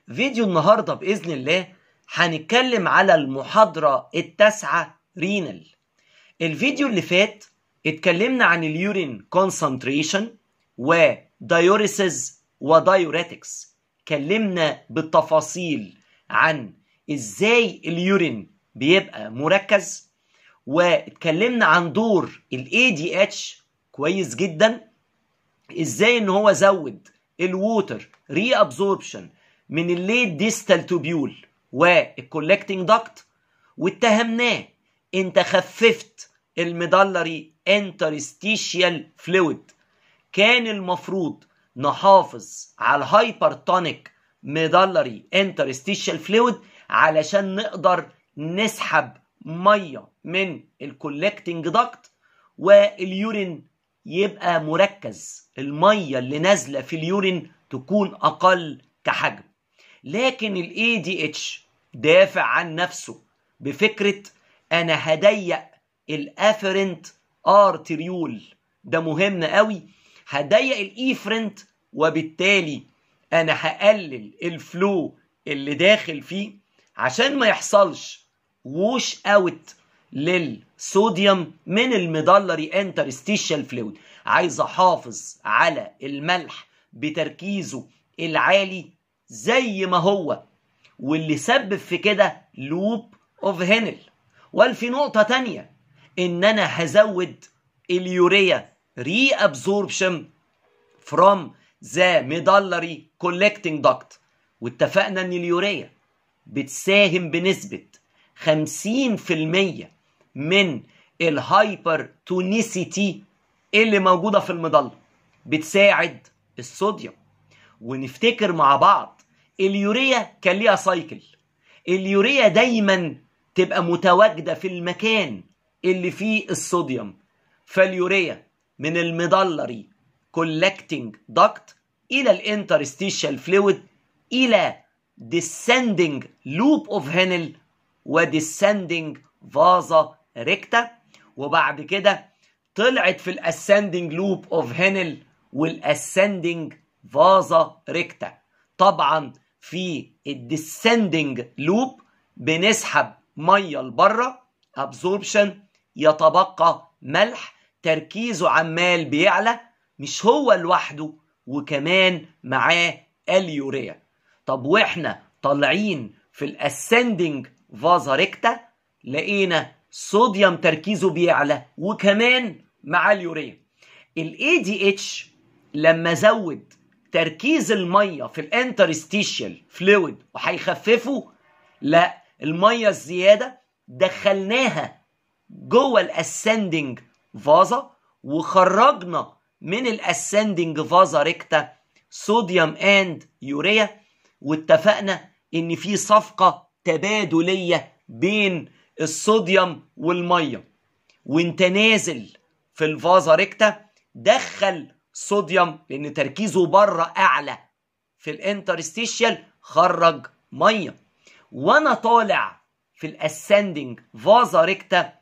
فيديو النهاردة بإذن الله هنتكلم على المحاضرة التاسعة رينال الفيديو اللي فات اتكلمنا عن اليورين كونسنتريشن ودايوريسز ودايوريتكس اتكلمنا بالتفاصيل عن ازاي اليورين بيبقى مركز واتكلمنا عن دور الاي دي اتش كويس جدا ازاي ان هو زود الووتر ري ابزوربشن من الليت ديستال توبيول والكولكتنج داكت واتهمناه انت خففت الميدالري انترستيشيال فلويد كان المفروض نحافظ على الهايبرتونيك ميدالري انترستيشيال فلويد علشان نقدر نسحب ميه من الكولكتنج داكت واليورين يبقى مركز الميه اللي نازله في اليورين تكون اقل كحجم لكن الاي دي اتش دافع عن نفسه بفكره انا هضيق الافرنت ارتريول ده مهم قوي هضيق الايفرنت وبالتالي انا هقلل الفلو اللي داخل فيه عشان ما يحصلش ووش اوت للصوديوم من الميدالري انترستيشال فلويد عايز احافظ على الملح بتركيزه العالي زي ما هو واللي سبب في كده لوب اوف هينل وفي نقطة تانية ان انا هزود اليوريا ري ابزوربشن فروم ذا ميدالري كولكتنج داكت واتفقنا ان اليوريا بتساهم بنسبة 50% من الهايبر تونيسيتي اللي موجودة في المظلة بتساعد الصوديوم ونفتكر مع بعض اليوريا كان ليها سايكل اليوريا دايما تبقى متواجدة في المكان اللي فيه الصوديوم فاليوريا من المضلري collecting duct إلى الانترستيشال فلويد إلى descending loop of Henle وديسندنج فازا ريكتا وبعد كده طلعت في الاسندنج لوب اوف هينل والاسندنج فازا ريكتا طبعا في الديسندنج لوب بنسحب ميه لبره ابزوربشن يتبقى ملح تركيزه عمال بيعلى مش هو لوحده وكمان معاه اليوريا طب واحنا طالعين في الاسندنج فازا ريكتا لقينا صوديوم تركيزه بيعلى وكمان مع اليوريا الاي دي اتش لما زود تركيز الميه في الانترستيشيال فلويد وهيخففه لا الميه الزياده دخلناها جوه الاسندنج فازا وخرجنا من الاسندنج فازا ريكتا صوديوم اند يوريا واتفقنا ان في صفقه تبادليه بين الصوديوم والميه وانت نازل في الفازا ريكتا دخل صوديوم لان تركيزه بره اعلى في الانترستيشيال خرج ميه وانا طالع في الاسندنج فازا ريكتا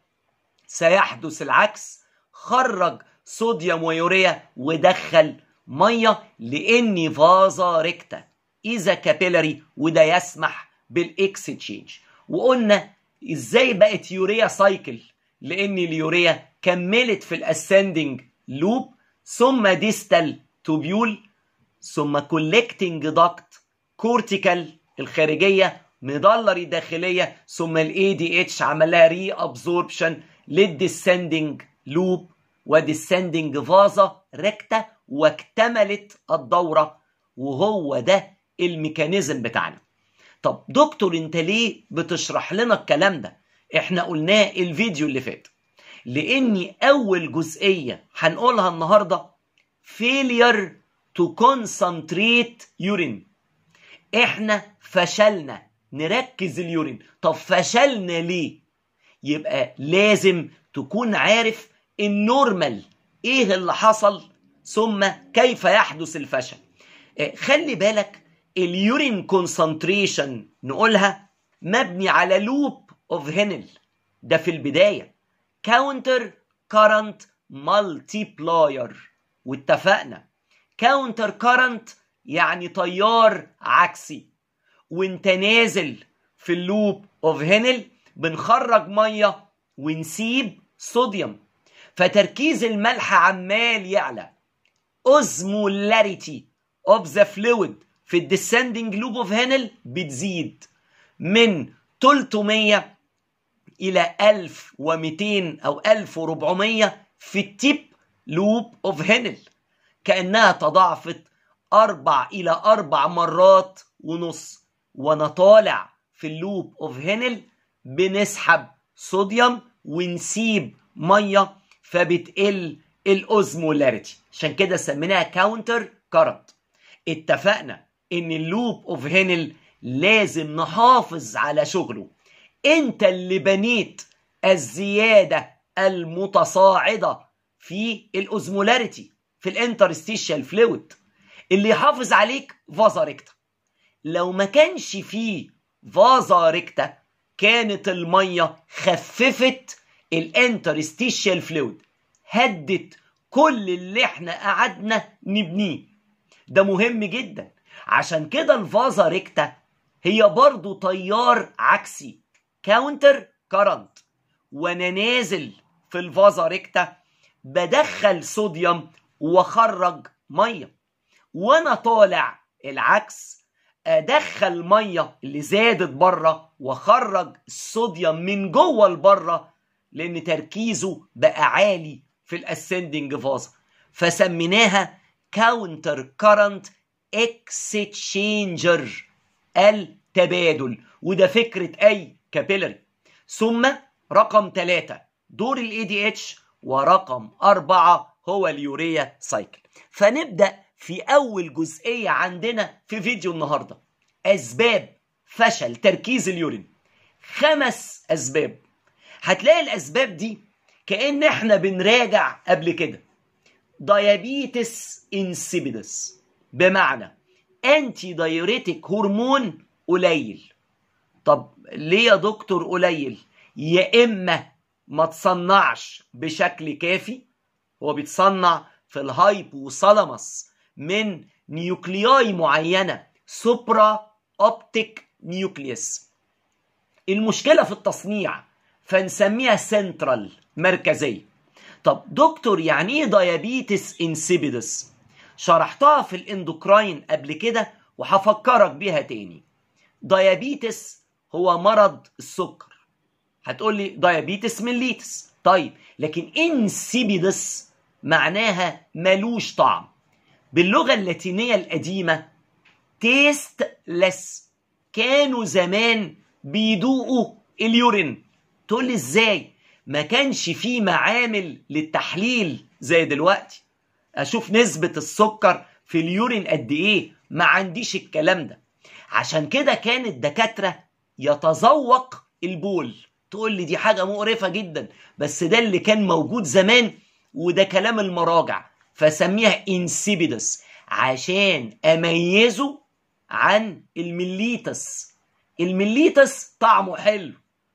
سيحدث العكس خرج صوديوم ويوريا ودخل ميه لاني فازا ريكتا اذا كابيلاري وده يسمح بالاكستشينج وقلنا ازاي بقت يوريا سايكل لان اليوريا كملت في الاسندنج لوب ثم ديستال توبيول ثم كولكتنج داكت كورتيكال الخارجيه مضلري داخليه ثم الاي دي اتش عملها ري ابزوربشن للديسندنج لوب وديسندنج فازا ريكتا واكتملت الدوره وهو ده الميكانيزم بتاعنا طب دكتور انت ليه بتشرح لنا الكلام ده احنا قلناه الفيديو اللي فات لاني اول جزئيه هنقولها النهارده failure to concentrate urine احنا فشلنا نركز اليورين طب فشلنا ليه يبقى لازم تكون عارف النورمال ايه اللي حصل ثم كيف يحدث الفشل خلي بالك اليورين كونسنتريشن نقولها مبني على لوب اوف هينل ده في البدايه كاونتر كارنت مالتيبلاير واتفقنا كاونتر كارنت يعني تيار عكسي وانت نازل في اللوب اوف هينل بنخرج ميه ونسيب صوديوم فتركيز الملح عمال يعلى osmolarity of the fluid في الديسندنج لوب اوف هينل بتزيد من 300 الى 1200 او 1400 في التيب لوب اوف هينل كانها تضاعفت اربع الى اربع مرات ونص وانا طالع في اللوب اوف هينل بنسحب صوديوم ونسيب ميه فبتقل الاوزمولاريتي عشان كده سميناها كاونتر كارنت اتفقنا ان اللوب اوف هينل لازم نحافظ على شغله انت اللي بنيت الزياده المتصاعده في الاوزمولاريتي في الانترستيشال فلويد اللي يحافظ عليك فازا ريكتا لو ما كانش فيه فازا ريكتا كانت الميه خففت الانترستيشال فلويد هدت كل اللي احنا قعدنا نبنيه ده مهم جدا عشان كده الفازا ريكتا هي برضو تيار عكسي كاونتر كارنت وانا نازل في الفازا ريكتا بدخل صوديوم واخرج ميه وانا طالع العكس ادخل ميه اللي زادت بره واخرج الصوديوم من جوه لبره لان تركيزه بقى عالي في الاسندنج فازا فسميناها كاونتر كارنت اكستشينجر التبادل وده فكره اي كابيلري ثم رقم ثلاثة دور الاي دي اتش ورقم أربعة هو اليوريا سايكل فنبدأ في أول جزئية عندنا في فيديو النهاردة أسباب فشل تركيز اليورين خمس أسباب هتلاقي الأسباب دي كأن احنا بنراجع قبل كده ديابيتس انسيبيدس بمعنى انتي دايوريتك هرمون قليل طب ليه يا دكتور قليل يا اما ما تصنعش بشكل كافي هو بيتصنع في الهايبوثالاموس من نيوكلياي معينه سوبرا اوبتيك نيوكليوس المشكله في التصنيع فنسميها سنترال مركزيه طب دكتور يعني ايه ديابيتس انسيبيدس شرحتها في الاندوكراين قبل كده وهفكرك بيها تاني ديابيتس هو مرض السكر هتقول لي ديابيتس ميليتس طيب لكن انسيبيدس معناها ملوش طعم باللغه اللاتينيه القديمه تيست لس كانوا زمان بيدوقوا اليورين تقول لي ازاي ما كانش فيه معامل للتحليل زي دلوقتي اشوف نسبة السكر في اليورين قد ايه ما عنديش الكلام ده عشان كده كان الدكاترة يتذوق البول تقول لي دي حاجة مقرفة جدا بس ده اللي كان موجود زمان وده كلام المراجع فسميها انسيبيدس عشان اميزه عن المليتس المليتس طعمه حلو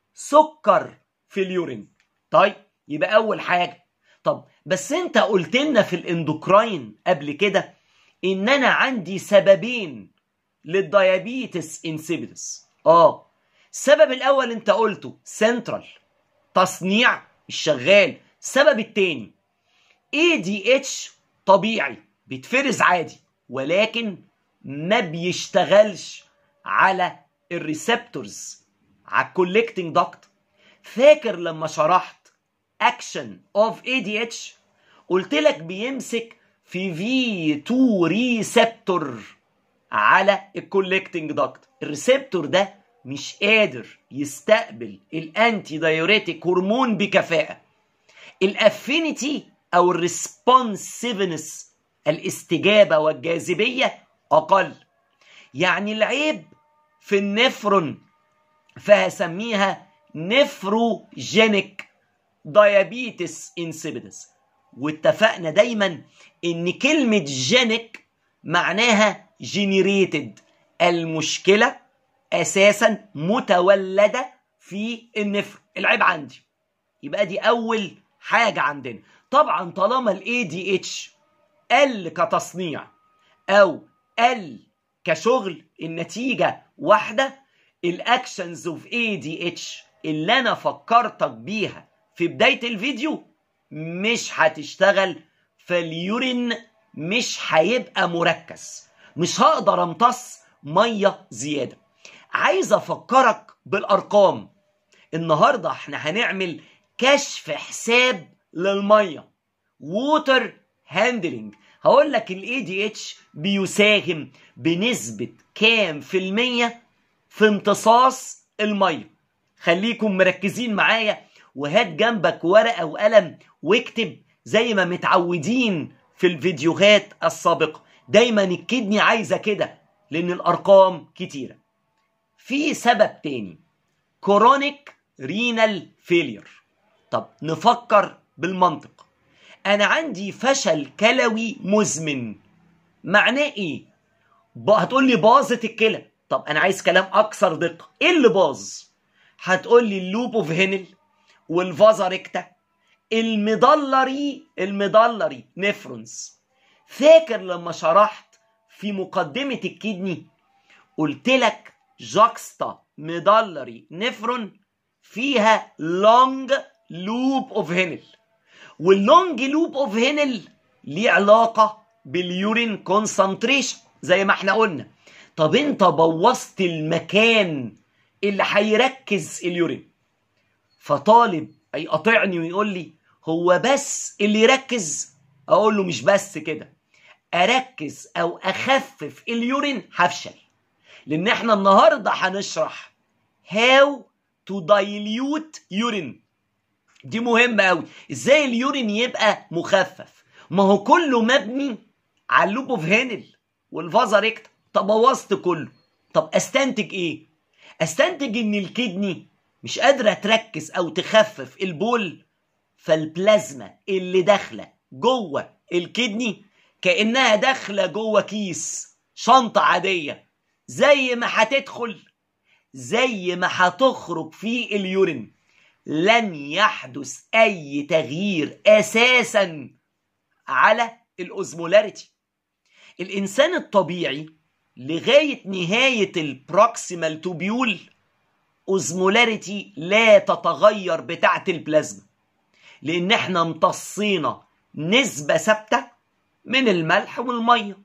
سكر في اليورين طيب يبقى اول حاجه طب بس انت قلت لنا في الاندوكراين قبل كده ان انا عندي سببين للديابيتس انسيبيدس اه السبب الاول انت قلته سنترال تصنيع الشغال السبب التاني اي دي اتش طبيعي بيتفرز عادي ولكن ما بيشتغلش على الريسبتورز على الكولكتنج داكت فاكر لما شرحت اكشن اوف اي دي اتش قلت لك بيمسك في في 2 ريسبتور على الكولكتنج داكت الريسبتور ده مش قادر يستقبل الانتي دايوريتيك هرمون بكفاءه الافينيتي او الريسبونسيفنس الاستجابه والجاذبيه اقل يعني العيب في النفرون فهسميها نفروجينيك دايابيتس انسيبيدس واتفقنا دايما ان كلمة جينيك معناها جينيريتد المشكلة اساسا متولدة في النفر العيب عندي يبقى دي اول حاجة عندنا طبعا طالما الاي دي اتش قل كتصنيع او قل كشغل النتيجة واحدة الاكشنز اوف اي دي اتش اللي انا فكرتك بيها في بداية الفيديو مش هتشتغل فاليورين مش هيبقى مركز مش هقدر امتص ميه زياده عايز افكرك بالارقام النهارده احنا هنعمل كشف حساب للميه ووتر هاندلنج هقول لك الاي دي اتش بيساهم بنسبه كام في الميه في امتصاص الميه خليكم مركزين معايا وهات جنبك ورقه وقلم واكتب زي ما متعودين في الفيديوهات السابقه دايما الكدني عايزه كده لان الارقام كتيره في سبب تاني كورونيك رينال فيلير طب نفكر بالمنطق انا عندي فشل كلوي مزمن معناه ايه هتقول لي باظت الكلى طب انا عايز كلام اكثر دقه ايه اللي باظ هتقول لي اللوب اوف هينل والفازا ريكتا المدلري المدلري نفرونز فاكر لما شرحت في مقدمة الكدني قلت لك جاكستا مدلري نفرون فيها لونج لوب اوف هينل واللونج لوب اوف هينل ليه علاقة باليورين كونسنتريشن زي ما احنا قلنا طب انت بوظت المكان اللي هيركز اليورين فطالب يقاطعني ويقول لي هو بس اللي يركز اقول له مش بس كده اركز او اخفف اليورين هفشل لان احنا النهارده هنشرح how to dilute urine دي مهمة قوي ازاي اليورين يبقى مخفف ما هو كله مبني على اللوب اوف هينل والفازا ريكتا طب بوظت كله طب استنتج ايه استنتج ان الكدني مش قادرة تركز او تخفف البول فالبلازما اللي داخلة جوه الكدني كأنها داخلة جوه كيس شنطة عادية زي ما هتدخل زي ما هتخرج في اليورين لن يحدث أي تغيير أساسا على الأوزمولاريتي الإنسان الطبيعي لغاية نهاية البروكسيمال توبيول أوزمولاريتي لا تتغير بتاعة البلازما لأن احنا امتصينا نسبة ثابتة من الملح والمية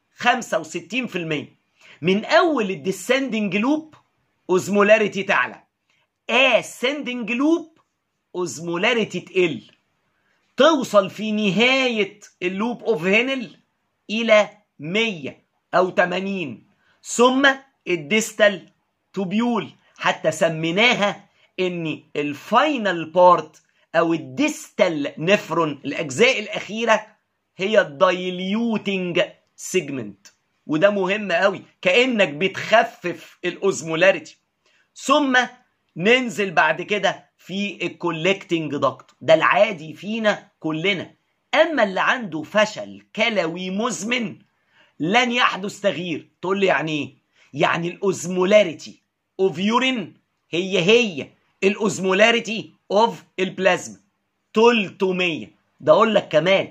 65% من أول الديسندنج لوب أوزمولاريتي تعلى ascending لوب أوزمولاريتي تقل توصل في نهاية اللوب اوف هينل إلى 100 أو 80 ثم الديستال توبيول حتى سميناها ان الفاينل بارت او الديستال نفرون الاجزاء الاخيره هي الدايليوتنج سيجمنت وده مهم قوي كانك بتخفف الاوزمولاريتي ثم ننزل بعد كده في الكولكتنج دكت ده العادي فينا كلنا اما اللي عنده فشل كلوي مزمن لن يحدث تغيير تقول لي يعني ايه يعني الاوزمولاريتي اوف يورين هي هي الاوزمولاريتي اوف البلازما 300 ده اقول لك كمان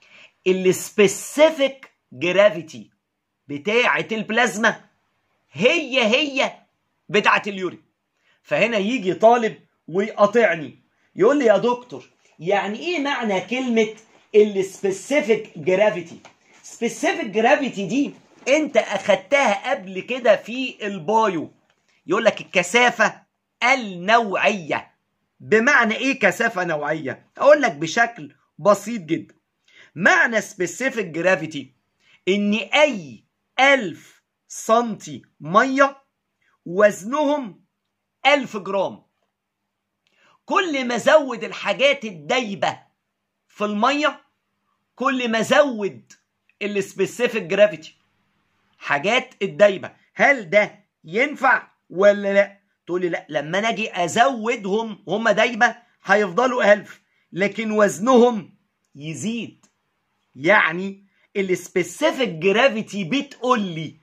السبيسيفيك جرافيتي بتاعه البلازما هي هي بتاعه اليورين فهنا يجي طالب ويقاطعني يقول لي يا دكتور يعني ايه معنى كلمه السبيسيفيك جرافيتي سبيسيفيك جرافيتي دي انت اخدتها قبل كده في البايو يقول لك الكثافه النوعيه بمعنى ايه كثافه نوعيه اقول لك بشكل بسيط جدا معنى سبيسيفيك جرافيتي ان اي ألف سنتي ميه وزنهم ألف جرام كل ما زود الحاجات الدايبه في الميه كل ما زود السبيسيفيك جرافيتي حاجات الدايبه هل ده ينفع ولا لا تقول لي لا لما انا اجي ازودهم هم دايبه هيفضلوا ألف لكن وزنهم يزيد يعني السبيسيفيك جرافيتي بتقول لي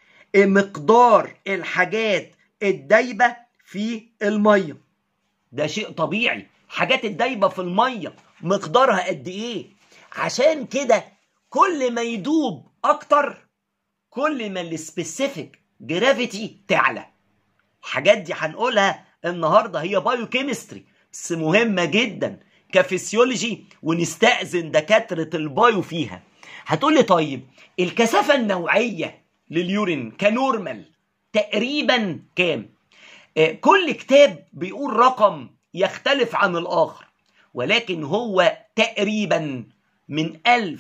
مقدار الحاجات الدايبه في الميه ده شيء طبيعي حاجات الدايبه في الميه مقدارها قد ايه عشان كده كل ما يدوب اكتر كل ما السبيسيفيك جرافيتي تعلى الحاجات دي هنقولها النهارده هي بايو كيمستري بس مهمه جدا كفسيولوجي ونستأذن دكاتره البايو فيها هتقولي طيب الكثافه النوعيه لليورين كنورمال تقريبا كام آه، كل كتاب بيقول رقم يختلف عن الآخر ولكن هو تقريبا من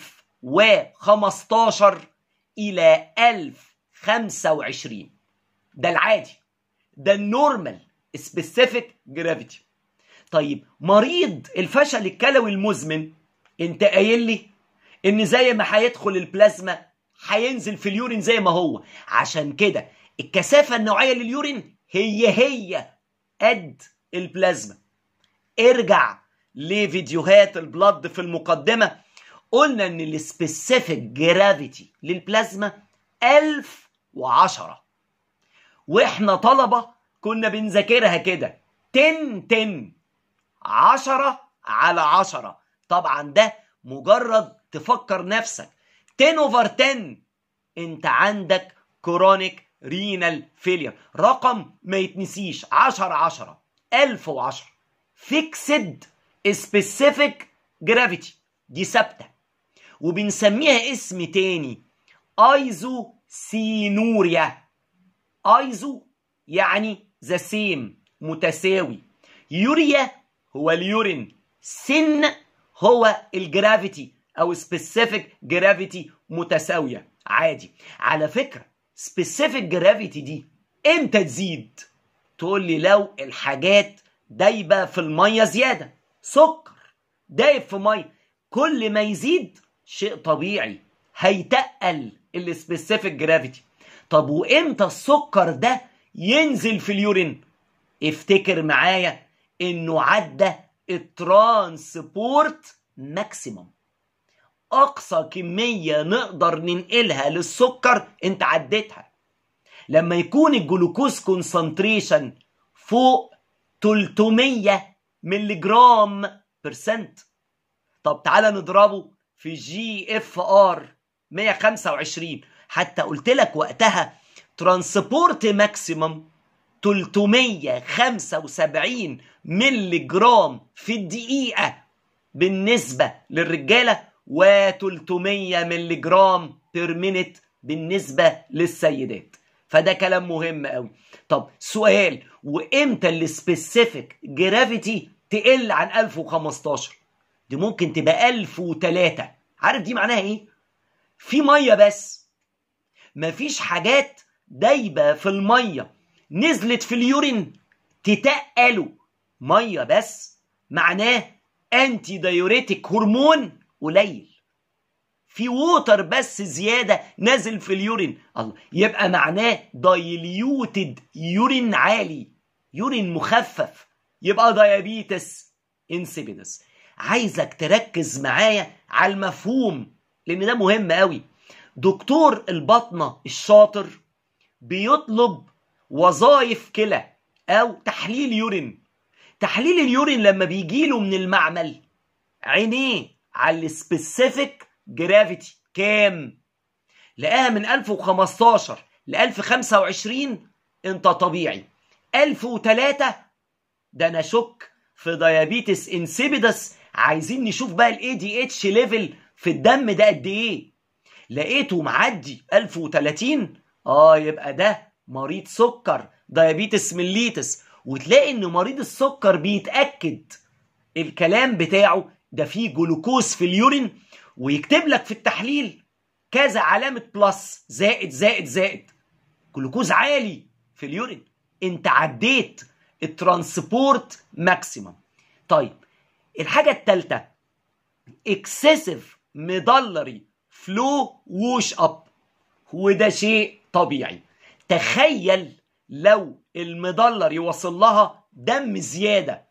1015 إلى 1025 ده العادي ده النورمال سبيسيفيك جرافيتي طيب مريض الفشل الكلوي المزمن انت قايل لي ان زي ما هيدخل البلازما هينزل في اليورين زي ما هو عشان كده الكثافة النوعية لليورين هي هي قد البلازما ارجع لفيديوهات البلد في المقدمة قلنا ان السبيسيفيك جرافيتي للبلازما 1010 واحنا طلبة كنا بنذاكرها كده 10 10 10 على 10 طبعا ده مجرد تفكر نفسك 10 اوفر 10 انت عندك كرونيك رينال فيلير رقم ما يتنسيش 10 10 1010 فيكسد سبيسيفيك جرافيتي دي ثابته وبنسميها اسم تاني ايزو سينوريا ايزو يعني ذا سيم متساوي يوريا هو اليورين سن هو الجرافيتي او سبيسيفيك جرافيتي متساويه عادي على فكره سبيسيفيك جرافيتي دي امتى تزيد تقول لي لو الحاجات دايبه في الميه زياده سكر دايب في ميه كل ما يزيد شيء طبيعي هيتقل السبيسيفيك جرافيتي طب وامتى السكر ده ينزل في اليورين افتكر معايا انه عدى الترانسبورت ماكسيموم اقصى كميه نقدر ننقلها للسكر انت عديتها لما يكون الجلوكوز كونسنتريشن فوق 300 ملي جرام برسنت طب تعالى نضربه في جي اف ار 125 حتى قلت لك وقتها ترانسبورت ماكسيمم 375 ملي جرام في الدقيقة بالنسبة للرجالة و300 ملي جرام بير مينت بالنسبة للسيدات فده كلام مهم قوي طب سؤال وامتى السبيسيفيك جرافيتي تقل عن 1015 دي ممكن تبقى 1003 عارف دي معناها ايه في ميه بس مفيش حاجات دايبه في الميه نزلت في اليورين تتقلوا ميه بس معناه انتي دايوريتك هرمون قليل في ووتر بس زيادة نازل في اليورين الله يبقى معناه دايليوتد يورين عالي يورين مخفف يبقى دايابيتس انسيبيدس عايزك تركز معايا على المفهوم لان ده مهم قوي دكتور البطنة الشاطر بيطلب وظائف كلى او تحليل يورين تحليل اليورين لما بيجيله من المعمل عينيه على السبيسيفيك جرافيتي كام لقاها من 1015 ل 1025 انت طبيعي 1003 ده انا شك في ديابيتس انسيبيدس عايزين نشوف بقى الاي دي اتش ليفل في الدم ده قد ايه لقيته معدي 1030 اه يبقى ده مريض سكر ديابيتس ميليتس وتلاقي ان مريض السكر بيتاكد الكلام بتاعه ده فيه جلوكوز في اليورين ويكتب لك في التحليل كذا علامة بلس زائد زائد زائد جلوكوز عالي في اليورين انت عديت الترانسبورت ماكسيمم طيب الحاجة التالتة اكسسيف ميدلري فلو ووش اب وده شيء طبيعي تخيل لو المدلر يوصل لها دم زيادة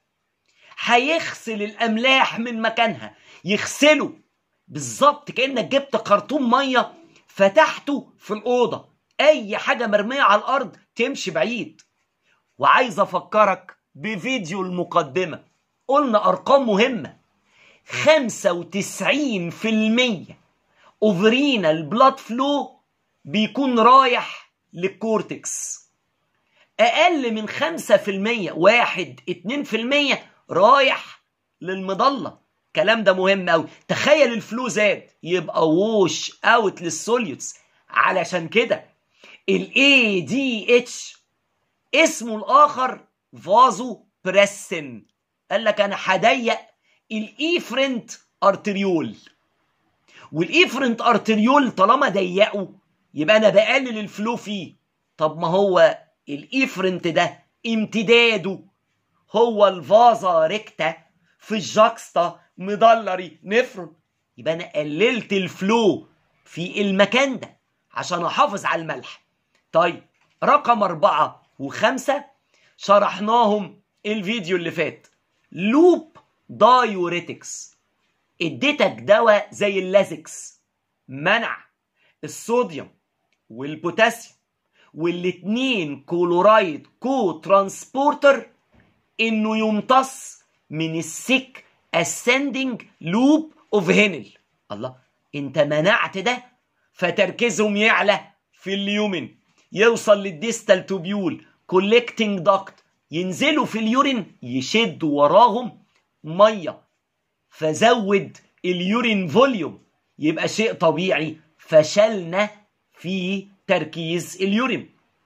هيغسل الأملاح من مكانها يغسله بالظبط كأنك جبت خرطوم مية فتحته في الأوضة أي حاجة مرمية على الأرض تمشي بعيد وعايز أفكرك بفيديو المقدمة قلنا أرقام مهمة 95% اوفرينا البلاد فلو بيكون رايح للكورتكس اقل من 5% واحد 2% رايح للمضله الكلام ده مهم قوي تخيل الفلو زاد يبقى ووش اوت للسوليوتس علشان كده الاي دي اتش اسمه الاخر فازو بريسن قال لك انا هضيق الايفرنت ارتريول والايفرنت ارتريول طالما ضيقه يبقى انا بقلل الفلو فيه طب ما هو الايفرنت ده امتداده هو الفازا ريكتا في الجاكستا مدلري نفرون يبقى انا قللت الفلو في المكان ده عشان احافظ على الملح طيب رقم أربعة وخمسة شرحناهم الفيديو اللي فات لوب دايوريتكس اديتك دواء زي اللازكس منع الصوديوم والبوتاسيوم والاتنين كلورايد كو ترانسبورتر انه يمتص من السك ascending لوب اوف هينل الله انت منعت ده فتركيزهم يعلى في اليومن يوصل للديستال توبيول كولكتنج داكت ينزلوا في اليورين يشدوا وراهم ميه فزود اليورين فوليوم يبقى شيء طبيعي فشلنا في تركيز اليورين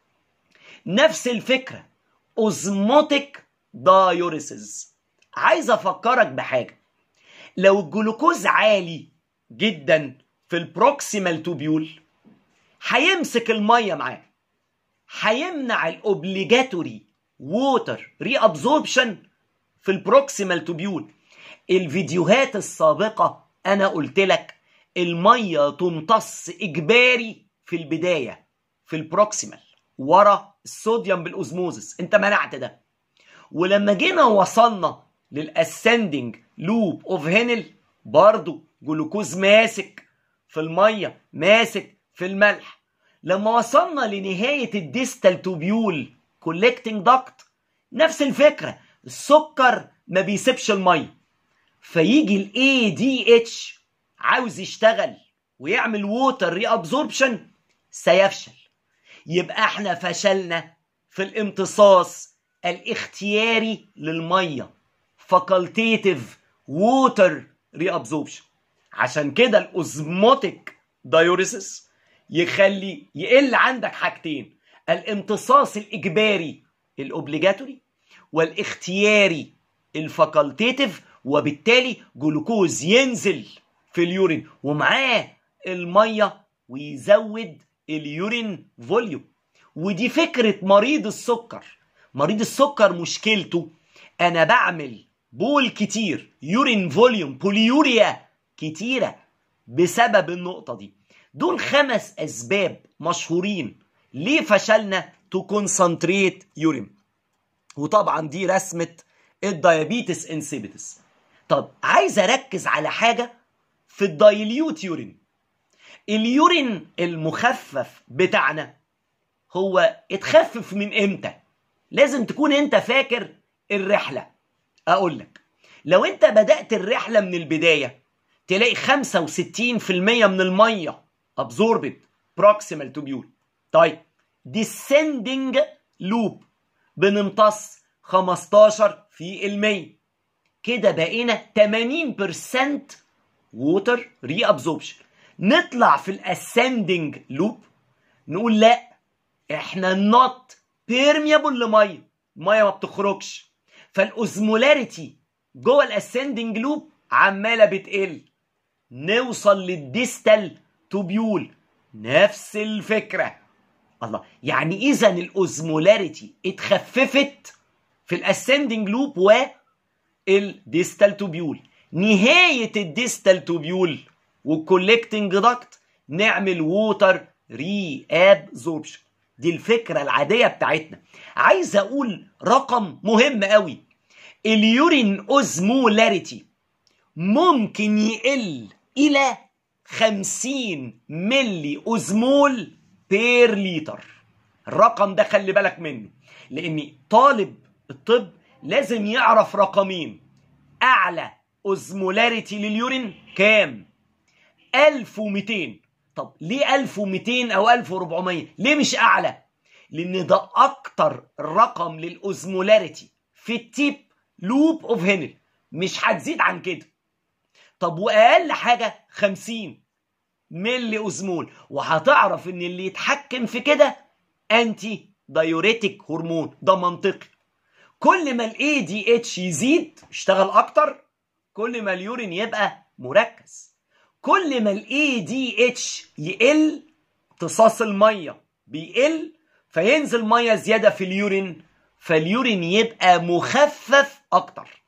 نفس الفكره اوزموتيك دايوريسز عايز افكرك بحاجه لو الجلوكوز عالي جدا في البروكسيمال توبيول هيمسك الميه معاه هيمنع الاوبليجاتوري ووتر ري ابزوربشن في البروكسيمال توبيول الفيديوهات السابقه انا قلت لك الميه تمتص اجباري في البدايه في البروكسيمال ورا الصوديوم بالاوزموزس انت منعت ده ولما جينا وصلنا للاسندنج لوب اوف هينل برضو جلوكوز ماسك في الميه ماسك في الملح لما وصلنا لنهايه الديستال توبيول كولكتنج داكت نفس الفكره السكر ما بيسيبش الميه فيجي الاي دي اتش عاوز يشتغل ويعمل ووتر ري ابزوربشن سيفشل يبقى احنا فشلنا في الامتصاص الاختياري للميه فاكولتيتيف ووتر ري ابزوربشن عشان كده الاوزموتيك دايوريسيس يخلي يقل عندك حاجتين الامتصاص الاجباري الاوبليجاتوري والاختياري الفاكولتيتيف وبالتالي جلوكوز ينزل في اليورين ومعاه الميه ويزود اليورين فوليوم ودي فكره مريض السكر مريض السكر مشكلته انا بعمل بول كتير يورين فوليوم بوليوريا كتيره بسبب النقطه دي دول خمس اسباب مشهورين ليه فشلنا تو كونسنتريت يورين وطبعا دي رسمه الديابيتس انسيبيتس طب عايز اركز على حاجه في الدايليوت يورين اليورين المخفف بتاعنا هو اتخفف من امتى لازم تكون انت فاكر الرحله اقول لك لو انت بدات الرحله من البدايه تلاقي 65% من الميه ابزوربت بروكسيمال توبيول طيب descending لوب بنمتص 15 في المية كده بقينا 80% ووتر ري ابزوربشن نطلع في الاسندنج لوب نقول لا احنا نوت بيرميبل لميه الميه ما بتخرجش فالاوزمولاريتي جوه الاسندنج لوب عماله بتقل نوصل للديستال توبيول نفس الفكره الله يعني اذا الاوزمولاريتي اتخففت في الاسندنج لوب والديستال توبيول نهايه الديستال توبيول والكولكتنج داكت نعمل ووتر ري ابزوربشن دي الفكره العاديه بتاعتنا عايز اقول رقم مهم قوي اليورين اوزمولاريتي ممكن يقل الى 50 ملي اوزمول بير لتر الرقم ده خلي بالك منه لان طالب الطب لازم يعرف رقمين اعلى اوزمولاريتي لليورين كام 1200 طب ليه 1200 او 1400 ليه مش اعلى لان ده اكتر رقم للاوزمولاريتي في التيب لوب اوف هنل مش هتزيد عن كده طب واقل حاجه 50 ملي اوزمول وهتعرف ان اللي يتحكم في كده انتي دايوريتك هرمون ده منطقي كل ما الاي دي اتش يزيد يشتغل اكتر كل ما اليورين يبقى مركز كل ما الاي دي اتش يقل امتصاص الميه بيقل فينزل ميه زياده في اليورين فاليورين يبقى مخفف اكتر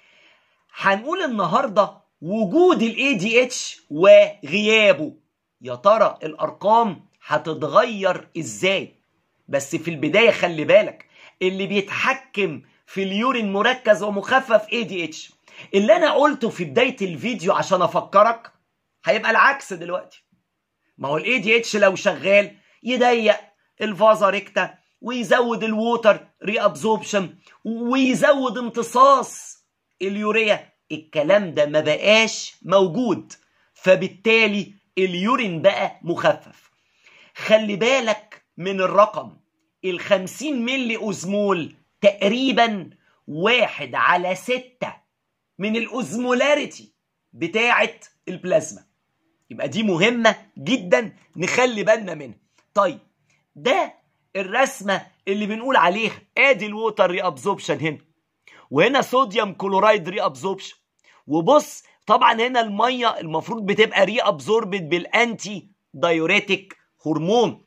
هنقول النهارده وجود الاي دي اتش وغيابه يا ترى الارقام هتتغير ازاي بس في البدايه خلي بالك اللي بيتحكم في اليورين مركز ومخفف اي دي اتش اللي انا قلته في بدايه الفيديو عشان افكرك هيبقى العكس دلوقتي ما هو الاي دي اتش لو شغال يضيق الفازا ريكتا ويزود الووتر ري ابزوربشن ويزود امتصاص اليوريا الكلام ده ما بقاش موجود فبالتالي اليورين بقى مخفف خلي بالك من الرقم ال 50 ملي اوزمول تقريبا واحد على ستة من الاوزمولاريتي بتاعة البلازما يبقى دي مهمة جدا نخلي بالنا منها طيب ده الرسمة اللي بنقول عليها ادي الووتر ري ابزوربشن هنا وهنا صوديوم كلورايد ري ابزوربشن وبص طبعا هنا الميه المفروض بتبقى ري ابزوربت بالانتي دايوريتك هرمون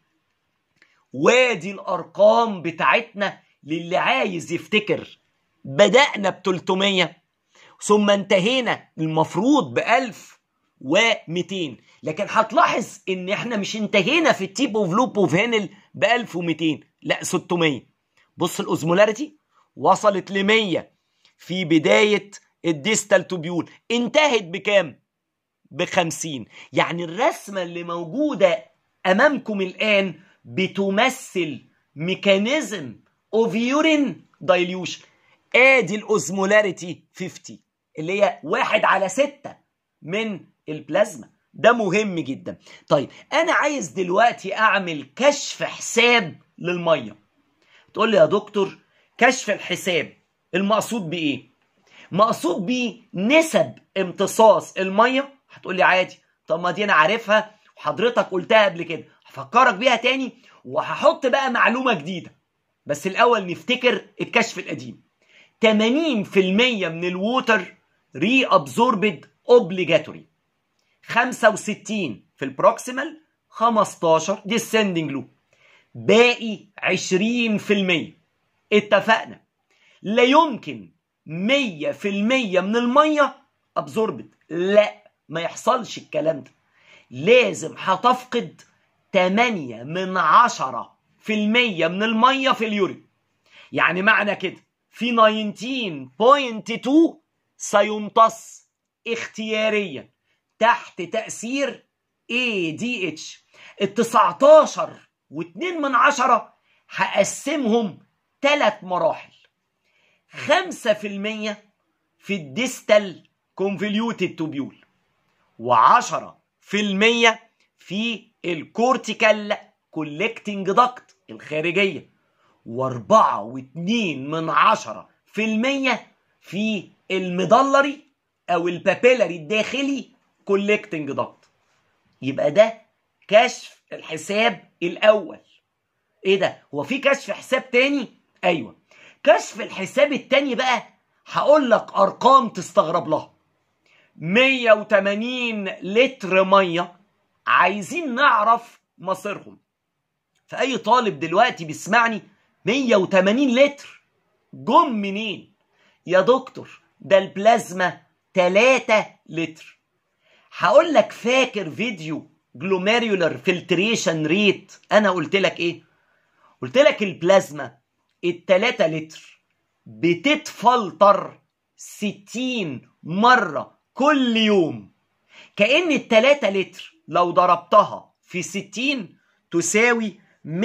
وادي الارقام بتاعتنا للي عايز يفتكر بدأنا ب 300 ثم انتهينا المفروض ب 1200 لكن هتلاحظ ان احنا مش انتهينا في التيب اوف لوب اوف هينل ب 1200 لا 600 بص الاوزمولاريتي وصلت ل 100 في بدايه الديستال توبيول انتهت بكام؟ ب 50 يعني الرسمه اللي موجوده امامكم الان بتمثل ميكانيزم اوف يورين دايليوشن ادي الاوزمولاريتي 50 اللي هي واحد على ستة من البلازما ده مهم جدا طيب انا عايز دلوقتي اعمل كشف حساب للميه تقول لي يا دكتور كشف الحساب المقصود بايه مقصود بيه نسب امتصاص الميه هتقول لي عادي طب ما دي انا عارفها وحضرتك قلتها قبل كده هفكرك بيها تاني وهحط بقى معلومه جديده بس الاول نفتكر الكشف القديم 80% من الووتر ري ابزوربد اوبليجاتوري 65 في البروكسيمال 15 ديسندنج لوب باقي 20% اتفقنا لا يمكن 100% من الميه ابزوربد لا ما يحصلش الكلام ده لازم هتفقد 8 من 10 في المية من المية في اليورين يعني معنى كده في 19.2 سيمتص اختياريا تحت تأثير ADH ال 19 و2 من عشرة هقسمهم ثلاث مراحل 5% في الديستال كونفوليوتد توبيول و10% في الكورتيكال كولكتنج داكت الخارجية واربعة واتنين من عشرة في المية في المدلري او البابيلري الداخلي كولكتنج داكت يبقى ده كشف الحساب الاول ايه ده هو في كشف حساب تاني ايوه كشف الحساب التاني بقى هقول لك ارقام تستغرب لها 180 لتر ميه عايزين نعرف مصيرهم فأي طالب دلوقتي بيسمعني 180 لتر جم منين يا دكتور ده البلازما 3 لتر هقول لك فاكر فيديو جلوميريولر فلتريشن ريت انا قلت لك ايه قلت لك البلازما التلاتة لتر بتتفلتر 60 مرة كل يوم كأن التلاتة لتر لو ضربتها في 60 تساوي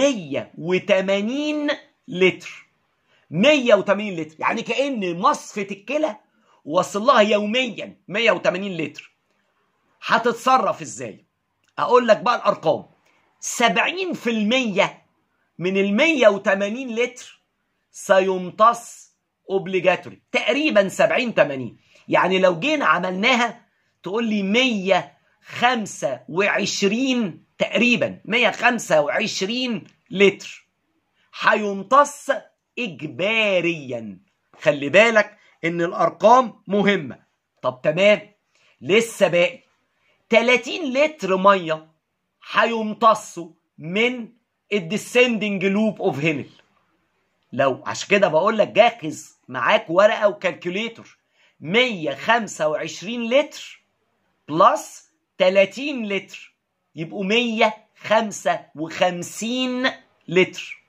180 لتر 180 لتر يعني كأن مصفة الكلى وصل لها يوميا 180 لتر هتتصرف ازاي اقول لك بقى الارقام 70% من ال 180 لتر سيمتص اوبليجاتوري تقريبا 70 80 يعني لو جينا عملناها تقول لي 125 تقريبا 125 لتر هيمتص اجباريا خلي بالك ان الارقام مهمه طب تمام لسه باقي 30 لتر ميه هيمتصوا من الديسندنج لوب اوف هينل لو عشان كده بقول لك جاهز معاك ورقه وكالكوليتور 125 لتر بلس 30 لتر يبقوا 155 لتر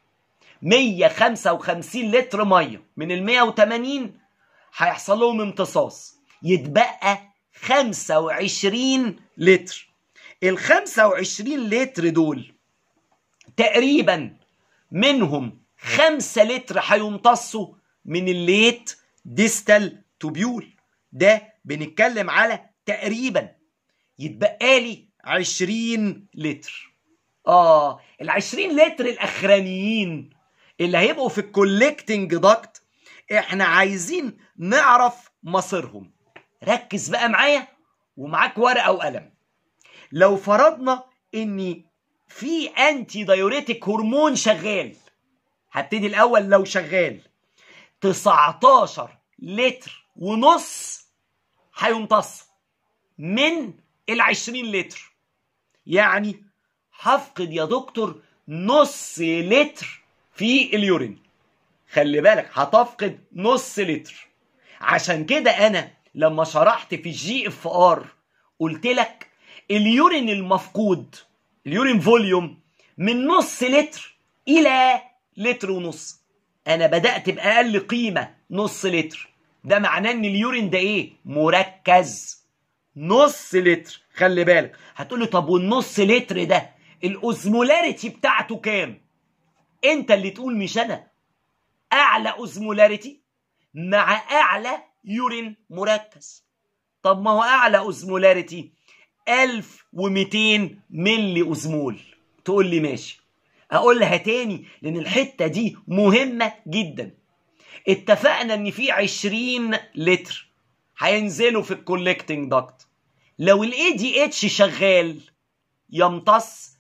155 لتر ميه من ال 180 هيحصل لهم امتصاص يتبقى 25 لتر ال 25 لتر دول تقريبا منهم 5 لتر هيمتصوا من الليت ديستال توبيول ده بنتكلم على تقريبا يتبقى لي 20 لتر اه ال 20 لتر الاخرانيين اللي هيبقوا في الكولكتنج داكت احنا عايزين نعرف مصيرهم ركز بقى معايا ومعاك ورقه وقلم لو فرضنا ان في انتي دايوريتك هرمون شغال هبتدي الاول لو شغال 19 لتر ونص هيمتص من ال 20 لتر يعني هفقد يا دكتور نص لتر في اليورين خلي بالك هتفقد نص لتر عشان كده انا لما شرحت في الجي اف ار قلت لك اليورين المفقود اليورين فوليوم من نص لتر الى لتر ونص انا بدات باقل قيمه نص لتر ده معناه ان اليورين ده ايه مركز نص لتر خلي بالك هتقولي طب والنص لتر ده الاوزمولاريتي بتاعته كام انت اللي تقول مش انا اعلى اوزمولاريتي مع اعلى يورين مركز طب ما هو اعلى اوزمولاريتي 1200 ملي اوزمول تقول لي ماشي اقولها تاني لان الحته دي مهمه جدا اتفقنا ان في 20 لتر هينزلوا في الكولكتنج داكت لو الاي دي اتش شغال يمتص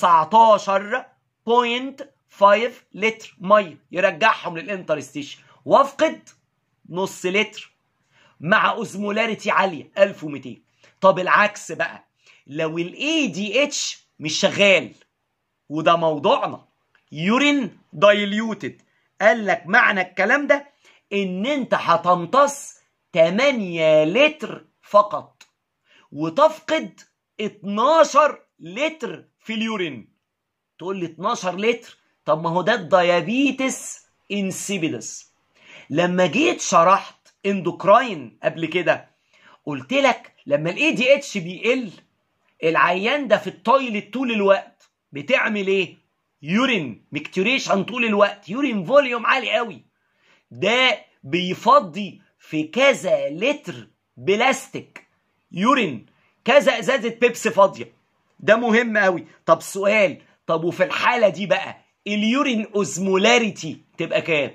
19.5 لتر ميه يرجعهم للانترستيشن وافقد نص لتر مع اوزمولاريتي عاليه 1200 طب العكس بقى لو الاي دي اتش مش شغال وده موضوعنا يورين دايليوتد قال لك معنى الكلام ده ان انت هتمتص 8 لتر فقط وتفقد 12 لتر في اليورين تقول لي 12 لتر طب ما هو ده الديابيتس انسيبيدس لما جيت شرحت اندوكراين قبل كده قلت لك لما الاي دي اتش بيقل العيان ده في التويلت طول الوقت بتعمل ايه يورين ميكتوريشن طول الوقت يورين فوليوم عالي قوي ده بيفضي في كذا لتر بلاستيك يورين كذا ازازه بيبسي فاضيه ده مهم قوي طب سؤال طب وفي الحاله دي بقى اليورين اوزمولاريتي تبقى كام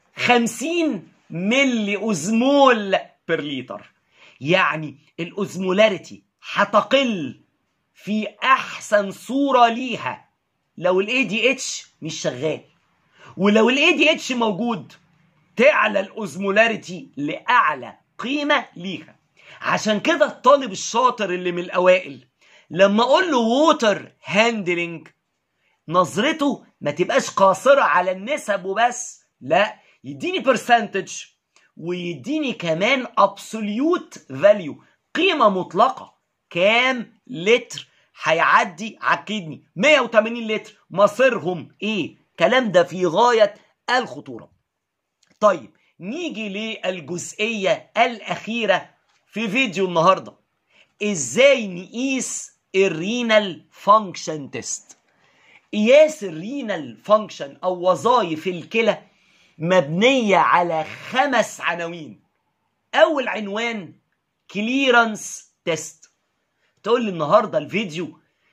50 ملي اوزمول بير لتر يعني الاوزمولاريتي هتقل في احسن صوره ليها لو الاي دي اتش مش شغال ولو الاي دي اتش موجود تعلى الاوزمولاريتي لاعلى قيمه ليها عشان كده الطالب الشاطر اللي من الاوائل لما اقول له ووتر هاندلنج نظرته ما تبقاش قاصره على النسب وبس لا يديني برسنتج ويديني كمان ابسوليوت فاليو قيمه مطلقه كام لتر هيعدي على الكدني 180 لتر مصيرهم ايه كلام ده في غايه الخطوره طيب نيجي للجزئيه الاخيره في فيديو النهارده ازاي نقيس الرينال فانكشن تيست قياس الرينال فانكشن او وظائف الكلى مبنيه على خمس عناوين اول عنوان كليرنس تيست تقول لي النهارده الفيديو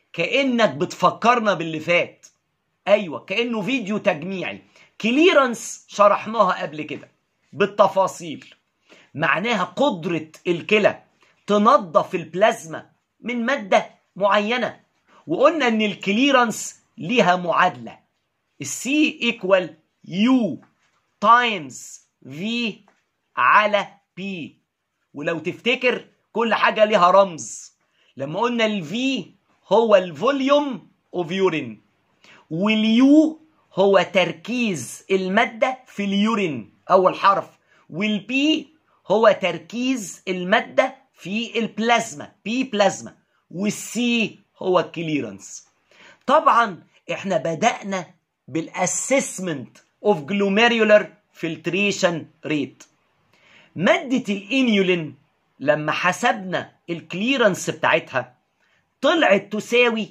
كانك بتفكرنا باللي فات ايوه كانه فيديو تجميعي كليرنس شرحناها قبل كده بالتفاصيل معناها قدره الكلى تنظف البلازما من ماده معينه وقلنا ان الكليرنس ليها معادله السي ايكوال يو تايمز في على بي ولو تفتكر كل حاجه ليها رمز لما قلنا الفي هو الفوليوم اوف يورين واليو هو تركيز الماده في اليورين اول حرف والبي هو تركيز الماده في البلازما بي بلازما والسي هو الكليرنس طبعا احنا بدأنا بالاسسمنت اوف جلوميريولار فلتريشن ريت مادة الانيولين لما حسبنا الكليرنس بتاعتها طلعت تساوي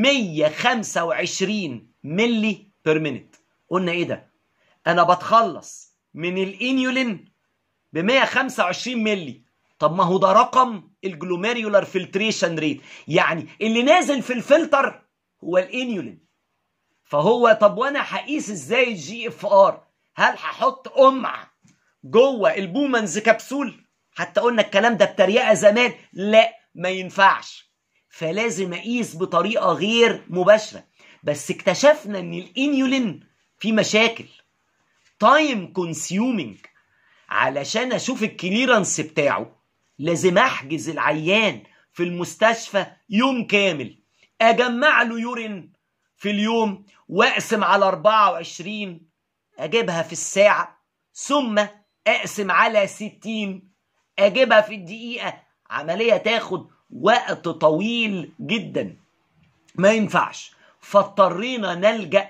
125 ملي بير مينيت قلنا ايه ده انا بتخلص من الانيولين ب 125 ملي طب ما هو ده رقم الجلوميريولار فلتريشن ريت يعني اللي نازل في الفلتر هو الانيولين فهو طب وانا هقيس ازاي الجي اف ار هل هحط قمع جوه البومنز كبسول حتى قلنا الكلام ده بتريقه زمان لا ما ينفعش فلازم اقيس بطريقه غير مباشره بس اكتشفنا ان الانيولين في مشاكل تايم كونسيومينج علشان اشوف الكليرنس بتاعه لازم احجز العيان في المستشفى يوم كامل اجمع له يورين في اليوم واقسم على 24 اجيبها في الساعه ثم اقسم على 60 اجيبها في الدقيقه عمليه تاخد وقت طويل جدا ما ينفعش فاضطرينا نلجا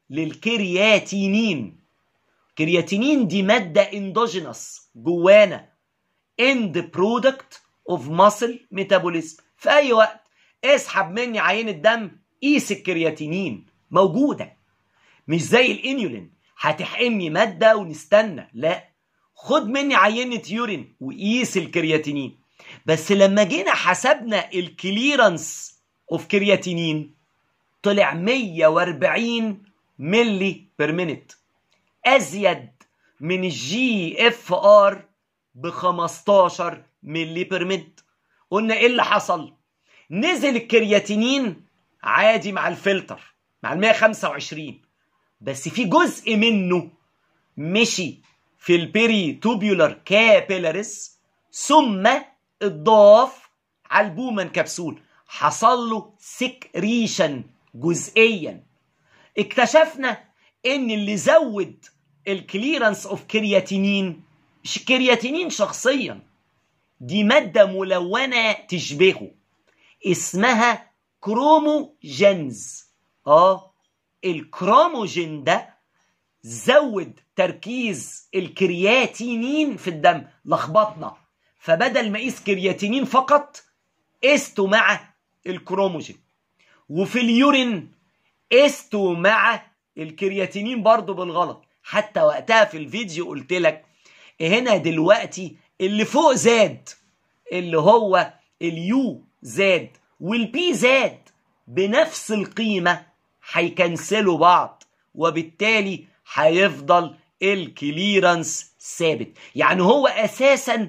للكرياتينين كرياتينين دي ماده اندوجينس جوانا end product of muscle metabolism في اي وقت اسحب مني عينة دم قيس الكرياتينين موجودة مش زي الانيولين هتحقني مادة ونستنى لا خد مني عينة يورين وقيس الكرياتينين بس لما جينا حسبنا الكليرنس اوف كرياتينين طلع 140 ملي بير مينيت ازيد من الجي اف ار ب 15 ملي بير مينيت قلنا ايه اللي حصل نزل الكرياتينين عادي مع الفلتر مع ال 125 بس في جزء منه مشي في البيري توبيولار كابيلاريس ثم اتضاف على البومن كبسول حصل له سكريشن جزئيا اكتشفنا ان اللي زود الكليرنس اوف كرياتينين مش الكرياتينين شخصيا دي مادة ملونة تشبهه اسمها كروموجينز اه الكروموجين ده زود تركيز الكرياتينين في الدم لخبطنا فبدل ما اقيس كرياتينين فقط قسته مع الكروموجين وفي اليورين قسته مع الكرياتينين برضو بالغلط حتى وقتها في الفيديو قلت لك هنا دلوقتي اللي فوق زاد اللي هو اليو زاد والبي زاد بنفس القيمة هيكنسلوا بعض وبالتالي هيفضل الكليرنس ثابت يعني هو اساسا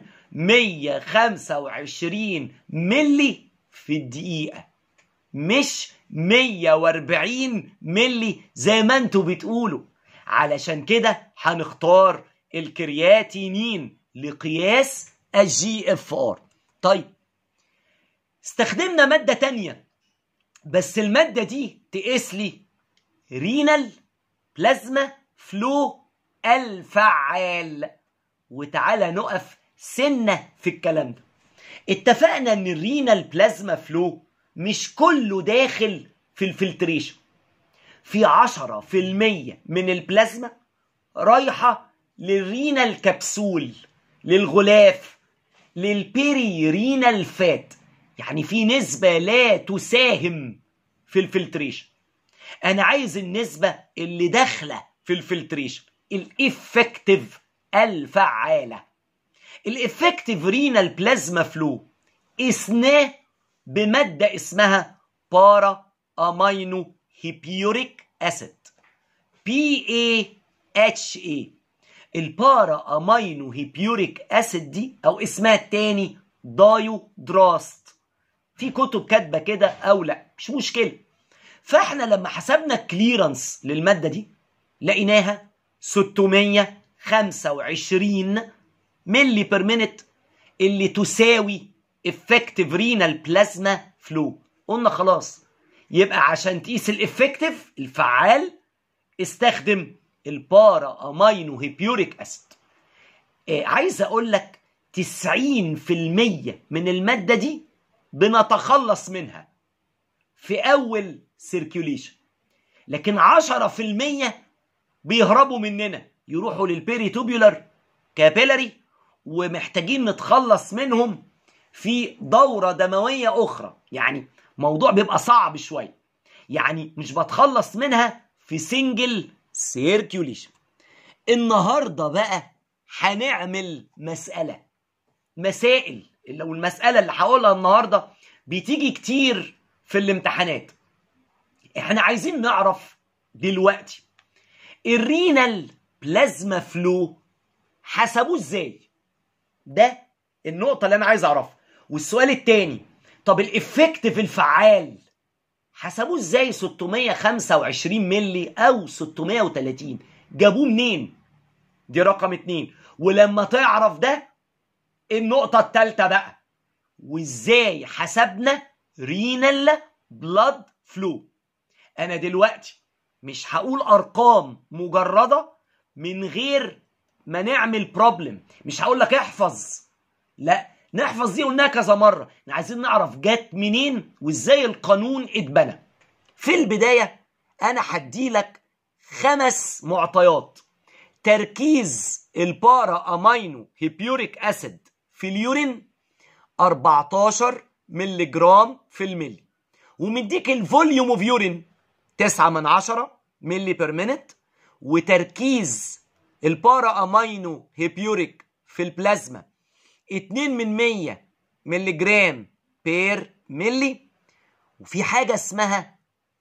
125 ملي في الدقيقة مش 140 ملي زي ما انتوا بتقولوا علشان كده هنختار الكرياتينين لقياس الجي اف ار طيب استخدمنا مادة تانية بس المادة دي تقيس لي رينال بلازما فلو الفعال وتعالى نقف سنة في الكلام ده اتفقنا ان الرينال بلازما فلو مش كله داخل في الفلتريشن في عشرة في المية من البلازما رايحة للرينال كبسول للغلاف للبيري رينال فات يعني في نسبة لا تساهم في الفلتريشن انا عايز النسبة اللي داخلة في الفلتريشن الافكتيف الفعالة الافكتيف رينال بلازما فلو قسناه بمادة اسمها بارا امينو هيبيوريك اسيد بي اي اتش اي البارا امينو هيبيوريك اسيد دي او اسمها التاني دايو دراست في كتب كاتبه كده او لا مش مشكله فاحنا لما حسبنا الكليرنس للماده دي لقيناها 625 ملي بير مينت اللي تساوي افكتيف رينال بلازما فلو قلنا خلاص يبقى عشان تقيس الافكتيف الفعال استخدم البارا امينو هيبيوريك اسيد آه عايز اقول لك 90% من الماده دي بنتخلص منها في اول سيركيوليشن لكن 10% بيهربوا مننا يروحوا للبيريتوبيولار كابيلاري ومحتاجين نتخلص منهم في دورة دموية أخرى يعني موضوع بيبقى صعب شوية يعني مش بتخلص منها في سنجل سيركيوليشن النهاردة بقى هنعمل مسألة مسائل لو المسألة اللي هقولها النهاردة بتيجي كتير في الامتحانات احنا عايزين نعرف دلوقتي الرينال بلازما فلو حسبوه ازاي ده النقطة اللي انا عايز اعرفها والسؤال التاني طب الافكتيف الفعال حسبوه ازاي 625 ملي او 630 جابوه منين دي رقم اتنين ولما تعرف ده النقطة التالتة بقى وازاي حسبنا رينال بلاد فلو انا دلوقتي مش هقول ارقام مجردة من غير ما نعمل بروبلم مش هقول لك احفظ لا نحفظ دي قلناها كذا مرة احنا عايزين نعرف جت منين وازاي القانون اتبنى في البداية انا هديلك خمس معطيات تركيز البارا امينو هيبيوريك اسيد في اليورين 14 ملي جرام في الملي ومديك الفوليوم اوف يورين 9 من 10 ملي بير مينت وتركيز البارا امينو هيبيوريك في البلازما 2 من 100 ملي جرام بير ملي وفي حاجة اسمها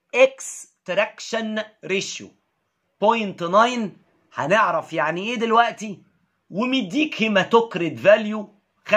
اكستراكشن ريشيو 0.9 هنعرف يعني ايه دلوقتي ومديك هيماتوكريت فاليو 45%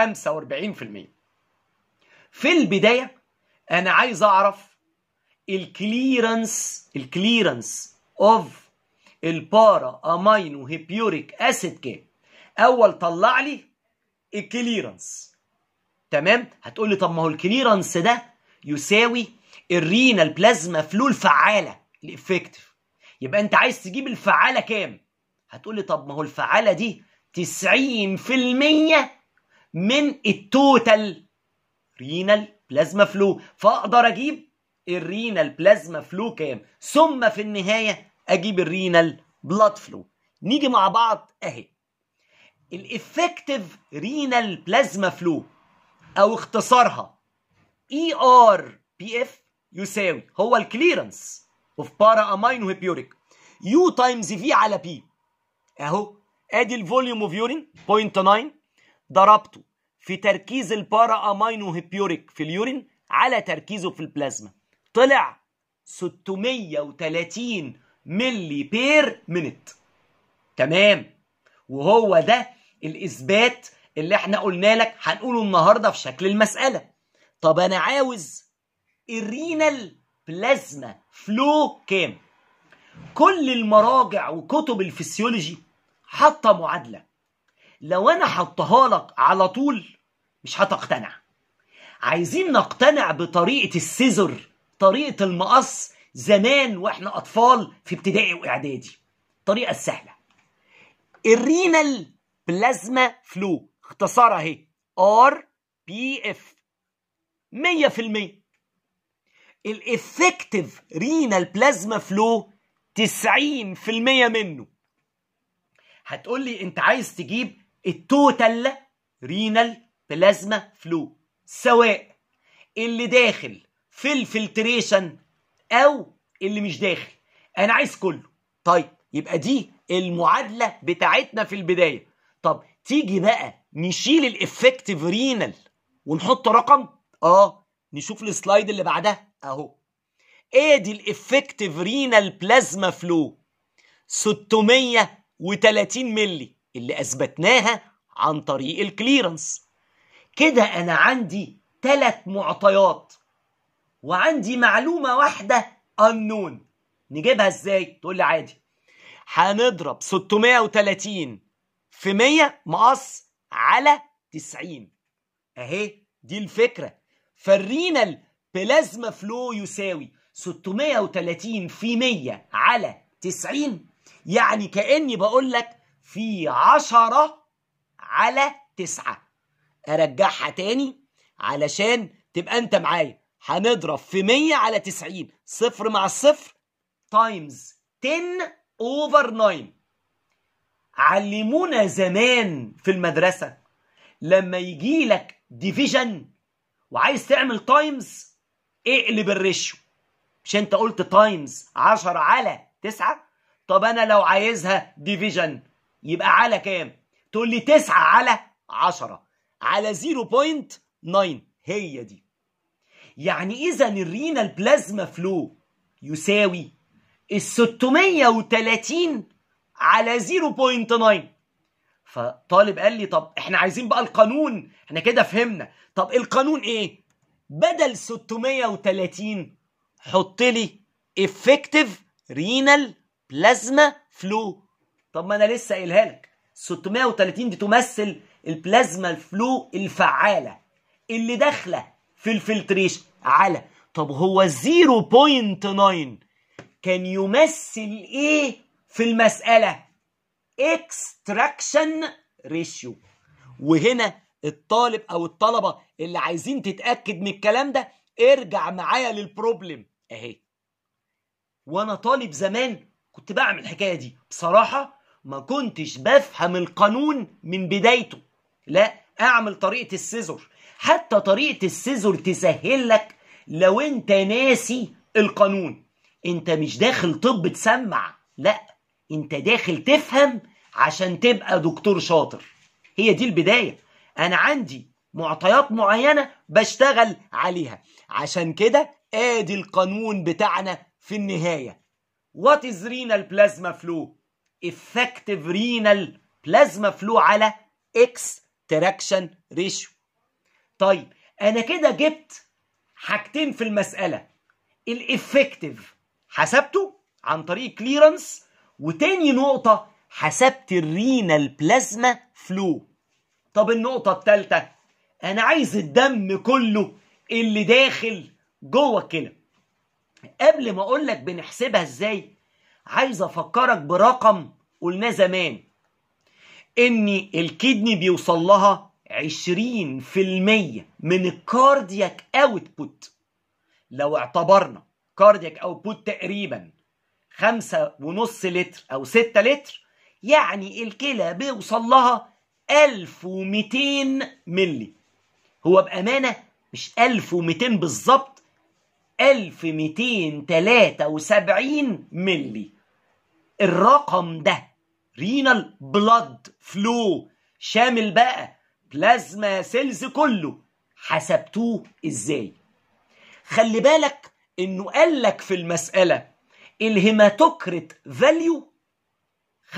في البداية أنا عايز أعرف الكليرنس الكليرنس اوف البارا امينو هيبيوريك اسيد كام اول طلع لي الكليرنس تمام هتقول لي طب ما هو الكليرنس ده يساوي الرينال بلازما فلو الفعاله الافكتيف يبقى انت عايز تجيب الفعاله كام هتقول لي طب ما هو الفعاله دي 90% من التوتال رينال بلازما فلو فاقدر اجيب الرينال بلازما فلو كام ثم في النهايه اجيب الرينال بلاد فلو نيجي مع بعض اهي الافكتيف رينال بلازما فلو او اختصارها اي ار بي اف يساوي هو الكليرنس اوف بارا امينو هيبيوريك يو تايمز في على بي اهو ادي الفوليوم اوف يورين 0.9 ضربته في تركيز البارا امينو هيبيوريك في اليورين على تركيزه في البلازما طلع 630 ملي بير مينت تمام وهو ده الاثبات اللي احنا قلنا لك هنقوله النهارده في شكل المساله طب انا عاوز الرينال بلازما فلو كام كل المراجع وكتب الفسيولوجي حاطه معادله لو انا حطها لك على طول مش هتقتنع عايزين نقتنع بطريقه السيزر طريقه المقص زمان واحنا اطفال في ابتدائي واعدادي الطريقه السهله الرينال بلازما فلو اختصارها اهي ار بي اف 100% الافكتيف رينال بلازما فلو 90% منه هتقول لي انت عايز تجيب التوتال رينال بلازما فلو سواء اللي داخل في الفلتريشن او اللي مش داخل انا عايز كله طيب يبقى دي المعادله بتاعتنا في البدايه طب تيجي بقى نشيل الافكتيف رينال ونحط رقم اه نشوف السلايد اللي بعدها اهو ادي الافكتيف رينال بلازما فلو 630 ملي اللي اثبتناها عن طريق الكليرنس كده انا عندي ثلاث معطيات وعندي معلومه واحده unknown نجيبها ازاي تقول لي عادي هنضرب 630 في 100 مقص على 90 اهي دي الفكره فالرينال بلازما فلو يساوي 630 في 100 على 90 يعني كاني بقول لك في 10 على 9 ارجعها تاني علشان تبقى انت معايا هنضرب في 100 على 90 صفر مع الصفر تايمز 10 اوفر 9 علمونا زمان في المدرسة لما يجي لك ديفيجن وعايز تعمل تايمز اقلب الريشيو مش انت قلت تايمز 10 على 9 طب انا لو عايزها ديفيجن يبقى على كام تقول لي 9 على 10 على 0.9 هي دي يعني اذا الرينال بلازما فلو يساوي ال 630 على 0.9 فطالب قال لي طب احنا عايزين بقى القانون احنا كده فهمنا طب القانون ايه بدل 630 حط لي effective renal plasma flow طب ما انا لسه قايلها لك 630 دي تمثل البلازما الفلو الفعاله اللي داخله في الفلتريشن على طب هو 0.9 كان يمثل ايه في المساله اكستراكشن ريشيو وهنا الطالب او الطلبه اللي عايزين تتاكد من الكلام ده ارجع معايا للبروبلم اهي وانا طالب زمان كنت بعمل الحكايه دي بصراحه ما كنتش بفهم القانون من بدايته لا اعمل طريقه السيزور حتى طريقه السيزور تسهل لك لو انت ناسي القانون انت مش داخل طب تسمع لا انت داخل تفهم عشان تبقى دكتور شاطر هي دي البدايه انا عندي معطيات معينه بشتغل عليها عشان كده ادي القانون بتاعنا في النهايه what is renal plasma flow effective renal plasma flow على extraction ratio طيب انا كده جبت حاجتين في المساله الافكتيف حسبته عن طريق كليرنس وتاني نقطه حسبت الرينال بلازما فلو طب النقطه الثالثه انا عايز الدم كله اللي داخل جوه الكلى قبل ما اقول لك بنحسبها ازاي عايز افكرك برقم قلناه زمان ان الكدني بيوصل لها 20% من الكاردياك اوتبوت لو اعتبرنا كاردياك اوتبوت تقريبا خمسة ونص لتر او ستة لتر يعني الكلى بيوصل لها 1200 ملي هو بأمانة مش 1200 بالظبط 1273 ملي الرقم ده رينال بلاد فلو شامل بقى بلازما سيلز كله حسبتوه ازاي خلي بالك انه قال لك في المسألة الهيماتوكريت فاليو 45%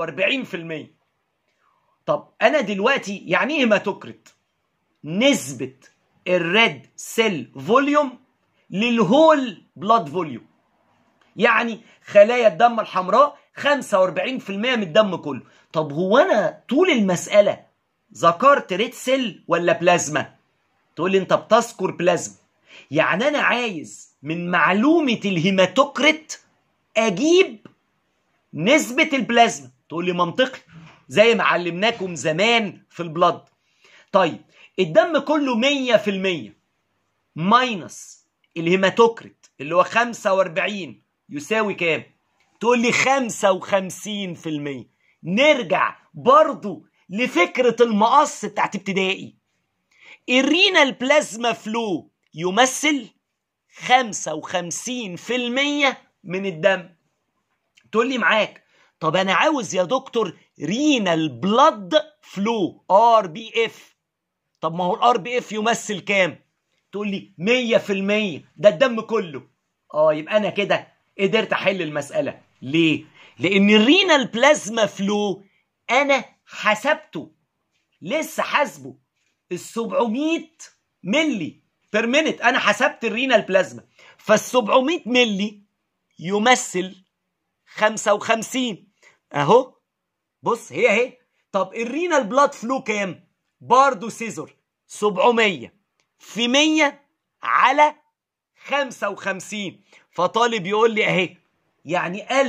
طب انا دلوقتي يعني ايه هيماتوكريت نسبة الريد سيل فوليوم للهول بلاد فوليوم يعني خلايا الدم الحمراء 45% من الدم كله طب هو انا طول المسألة ذكرت ريد سيل ولا بلازما تقول لي انت بتذكر بلازما يعني انا عايز من معلومة الهيماتوكريت اجيب نسبة البلازما تقول لي منطقي زي ما علمناكم زمان في البلد طيب الدم كله مية في المية ماينس الهيماتوكريت اللي هو خمسة واربعين يساوي كام تقول لي خمسة وخمسين في المية نرجع برضو لفكرة المقص بتاعت ابتدائي الرينال بلازما فلو يمثل خمسة وخمسين في المية من الدم تقول لي معاك طب انا عاوز يا دكتور رينال بلاد فلو ار بي اف طب ما هو الار بي اف يمثل كام تقول لي 100% ده الدم كله اه يبقى انا كده قدرت احل المساله ليه لان الرينال بلازما فلو انا حسبته لسه حاسبه ال 700 ملي بير مينت انا حسبت الرينال بلازما فال 700 ملي يمثل 55 اهو بص هي اهي طب الرينال بلاد فلو كام برضه سيزور 700 في 100 على 55 فطالب يقول لي اهي يعني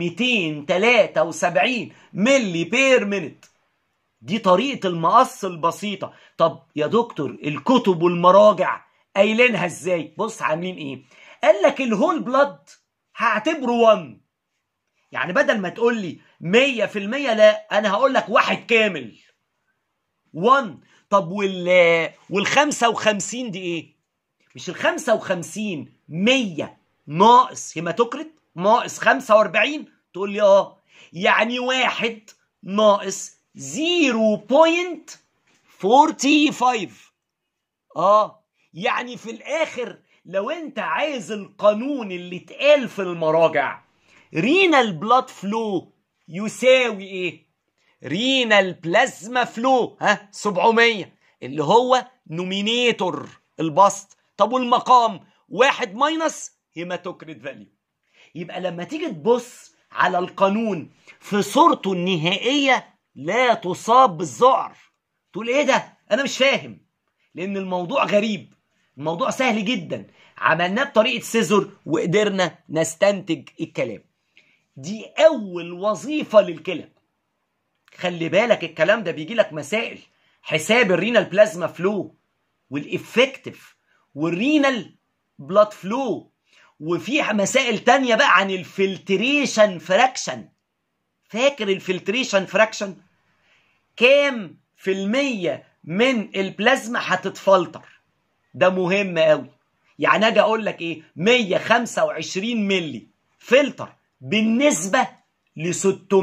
1273 ملي بير مينت دي طريقة المقص البسيطة طب يا دكتور الكتب والمراجع قايلينها ازاي بص عاملين ايه قال لك الهول بلاد هعتبره 1 يعني بدل ما تقول لي 100% لا انا هقول لك واحد كامل 1 طب وال وال 55 دي ايه مش ال 55 100 ناقص هيماتوكريت ناقص 45 تقول لي اه يعني واحد ناقص 0.45 اه يعني في الاخر لو انت عايز القانون اللي اتقال في المراجع رينال بلاد فلو يساوي ايه رينال بلازما فلو ها 700 اللي هو نومينيتور البسط طب والمقام واحد ماينس هيماتوكريت فاليو يبقى لما تيجي تبص على القانون في صورته النهائية لا تصاب بالذعر تقول ايه ده انا مش فاهم لان الموضوع غريب الموضوع سهل جدا عملناه بطريقة سيزور وقدرنا نستنتج الكلام دي اول وظيفة للكلى خلي بالك الكلام ده بيجي لك مسائل حساب الرينال بلازما فلو والافكتيف والرينال بلاد فلو وفي مسائل تانية بقى عن الفلتريشن فراكشن فاكر الفلتريشن فراكشن كام في المية من البلازما هتتفلتر ده مهم قوي يعني اجي اقول لك ايه 125 ملي فلتر بالنسبة ل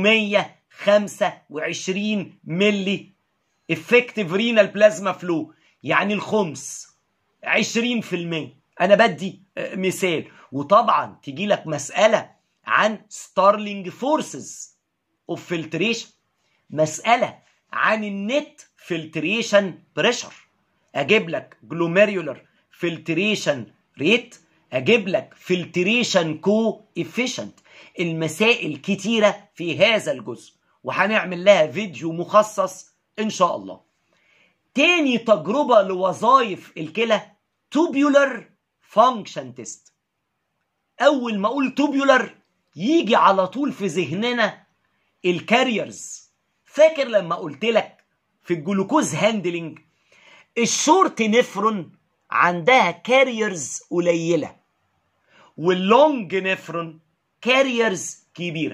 625 ملي افكتيف رينال بلازما فلو يعني الخمس 20% انا بدي مثال وطبعا تيجي لك مسألة عن ستارلينج فورسز اوف فلتريشن مسألة عن النت فلتريشن بريشر اجيب لك جلوميريولر فلتريشن ريت اجيب لك فلتريشن كو افيشنت المسائل كتيرة في هذا الجزء وهنعمل لها فيديو مخصص ان شاء الله تاني تجربة لوظائف الكلى توبيولر فانكشن تيست اول ما اقول توبيولر يجي على طول في ذهننا الكاريرز فاكر لما قلت لك في الجلوكوز هاندلنج الشورت نفرون عندها كاريرز قليله واللونج نفرون كاريرز كبيره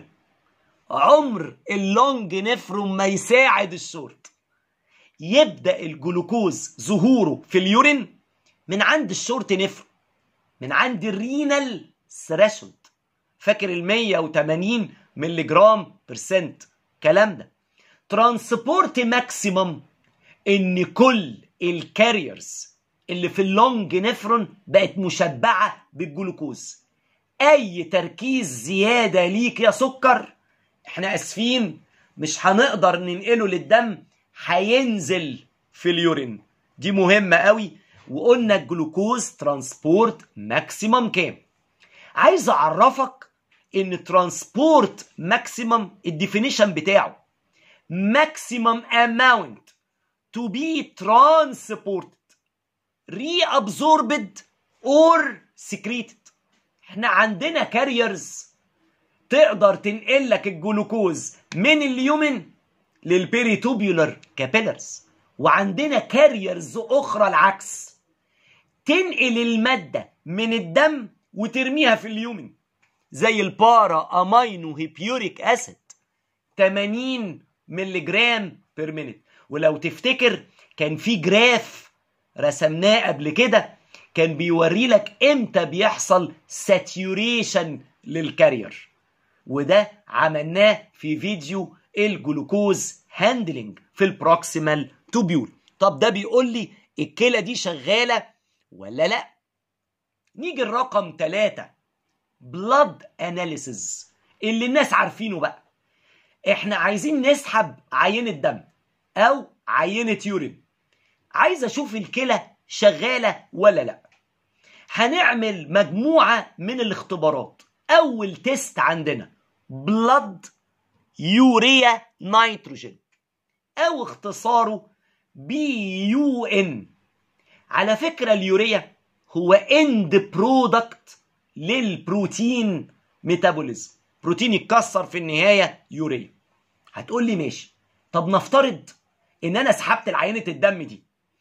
عمر اللونج نفرون ما يساعد الشورت يبدا الجلوكوز ظهوره في اليورين من عند الشورت نفرون من عند الرينال ثريشولد فاكر ال 180 ملي جرام برسنت كلام ده ترانسبورت ماكسيمم ان كل الكاريرز اللي في اللونج نفرون بقت مشبعه بالجلوكوز اي تركيز زياده ليك يا سكر احنا اسفين مش هنقدر ننقله للدم هينزل في اليورين دي مهمه قوي وقلنا الجلوكوز ترانسبورت ماكسيمم كام عايز اعرفك ان ترانسبورت ماكسيمم الديفينيشن بتاعه maximum amount to be transported reabsorbed or secreted احنا عندنا كاريرز تقدر تنقل لك الجلوكوز من اليومن للبيريتوبيولار كابيلرز وعندنا كاريرز اخرى العكس تنقل الماده من الدم وترميها في اليومن زي البارا امينو هيبيوريك اسيد 80 ملي جرام بير مينيت ولو تفتكر كان في جراف رسمناه قبل كده كان بيوري لك امتى بيحصل ساتيوريشن للكارير وده عملناه في فيديو الجلوكوز هاندلنج في البروكسيمال توبيول طب ده بيقول لي الكلى دي شغاله ولا لا نيجي الرقم ثلاثة بلاد اناليسز اللي الناس عارفينه بقى احنا عايزين نسحب عينة دم او عينة يورين عايز اشوف الكلى شغالة ولا لا هنعمل مجموعة من الاختبارات اول تيست عندنا بلاد يوريا نيتروجين او اختصاره بي يو ان على فكرة اليوريا هو اند برودكت للبروتين ميتابوليزم بروتين يتكسر في النهاية يوريا هتقول لي ماشي طب نفترض ان انا سحبت العينة الدم دي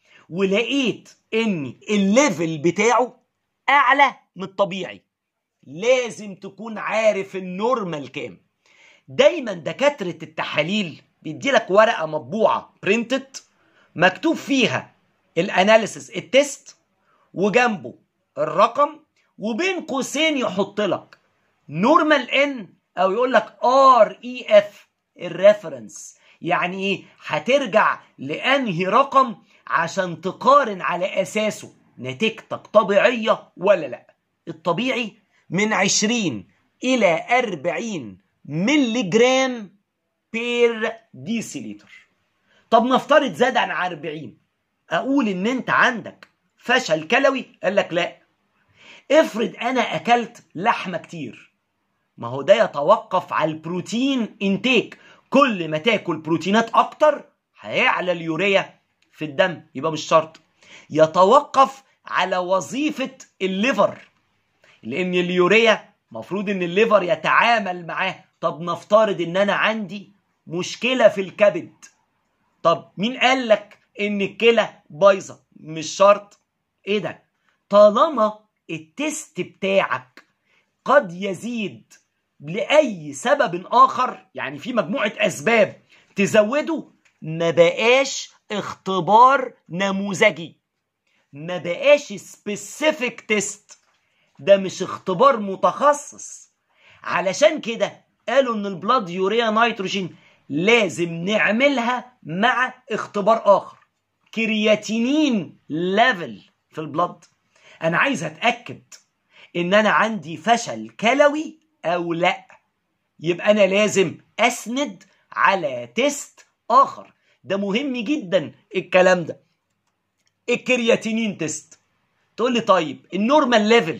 ولقيت ان الليفل بتاعه اعلى من الطبيعي لازم تكون عارف النورمال كام دايما دكاترة التحاليل بيدي لك ورقة مطبوعة برينتد مكتوب فيها الاناليسيس التست وجنبه الرقم وبين قوسين يحط لك نورمال ان او يقول لك ار اي اف الريفرنس يعني ايه هترجع لانهي رقم عشان تقارن على اساسه نتيجتك طبيعيه ولا لا الطبيعي من 20 الى 40 ملي جرام بير ديسيليتر طب نفترض زاد عن 40 اقول ان انت عندك فشل كلوي قال لك لا افرض انا اكلت لحمه كتير ما هو ده يتوقف على البروتين انتيك كل ما تاكل بروتينات اكتر هيعلى اليوريا في الدم يبقى مش شرط يتوقف على وظيفه الليفر لان اليوريا مفروض ان الليفر يتعامل معاه طب نفترض ان انا عندي مشكله في الكبد طب مين قال لك ان الكلى بايظه مش شرط ايه ده طالما التست بتاعك قد يزيد لاي سبب اخر يعني في مجموعه اسباب تزوده ما بقاش اختبار نموذجي ما بقاش سبيسيفيك تيست ده مش اختبار متخصص علشان كده قالوا ان البلاد يوريا نيتروجين لازم نعملها مع اختبار اخر كرياتينين ليفل في البلد انا عايز اتاكد ان انا عندي فشل كلوي او لا يبقى انا لازم اسند على تيست اخر ده مهم جدا الكلام ده الكرياتينين تيست تقول لي طيب النورمال ليفل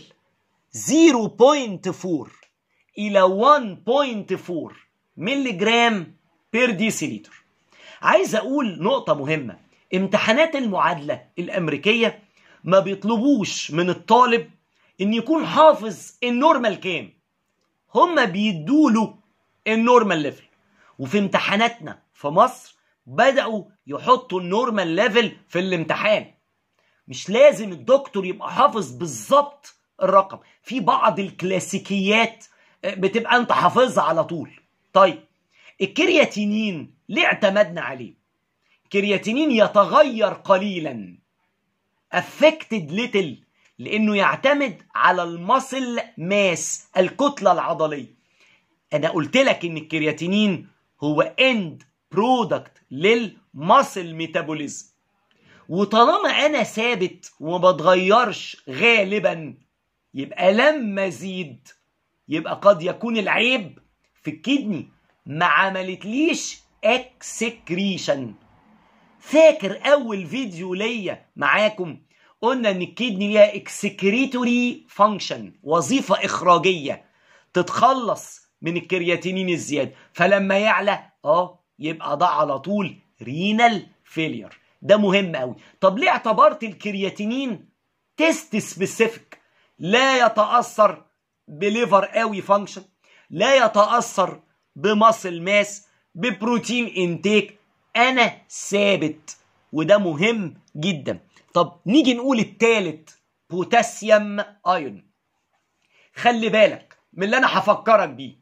0.4 الى 1.4 ملي جرام بير ديسيليتر عايز اقول نقطه مهمه امتحانات المعادله الامريكيه ما بيطلبوش من الطالب ان يكون حافظ النورمال كام هما بيدوله النورمال ليفل وفي امتحاناتنا في مصر بدأوا يحطوا النورمال ليفل في الامتحان مش لازم الدكتور يبقى حافظ بالظبط الرقم في بعض الكلاسيكيات بتبقى انت حافظها على طول طيب الكرياتينين ليه اعتمدنا عليه الكرياتينين يتغير قليلا affected little لانه يعتمد على المصل ماس الكتله العضليه انا قلت لك ان الكرياتينين هو اند برودكت للمصل ميتابوليزم وطالما انا ثابت وما بتغيرش غالبا يبقى لما ازيد يبقى قد يكون العيب في الكدني ما عملتليش اكسكريشن فاكر اول فيديو ليا معاكم قلنا ان الكدني ليها اكسكريتوري فانكشن وظيفه اخراجيه تتخلص من الكرياتينين الزياده فلما يعلى اه يبقى ده على طول رينال فيلير ده مهم قوي طب ليه اعتبرت الكرياتينين تيست سبيسيفيك لا يتاثر بليفر قوي فانكشن لا يتاثر بمصل ماس ببروتين انتيك انا ثابت وده مهم جدا طب نيجي نقول التالت بوتاسيوم ايون خلي بالك من اللي انا هفكرك بيه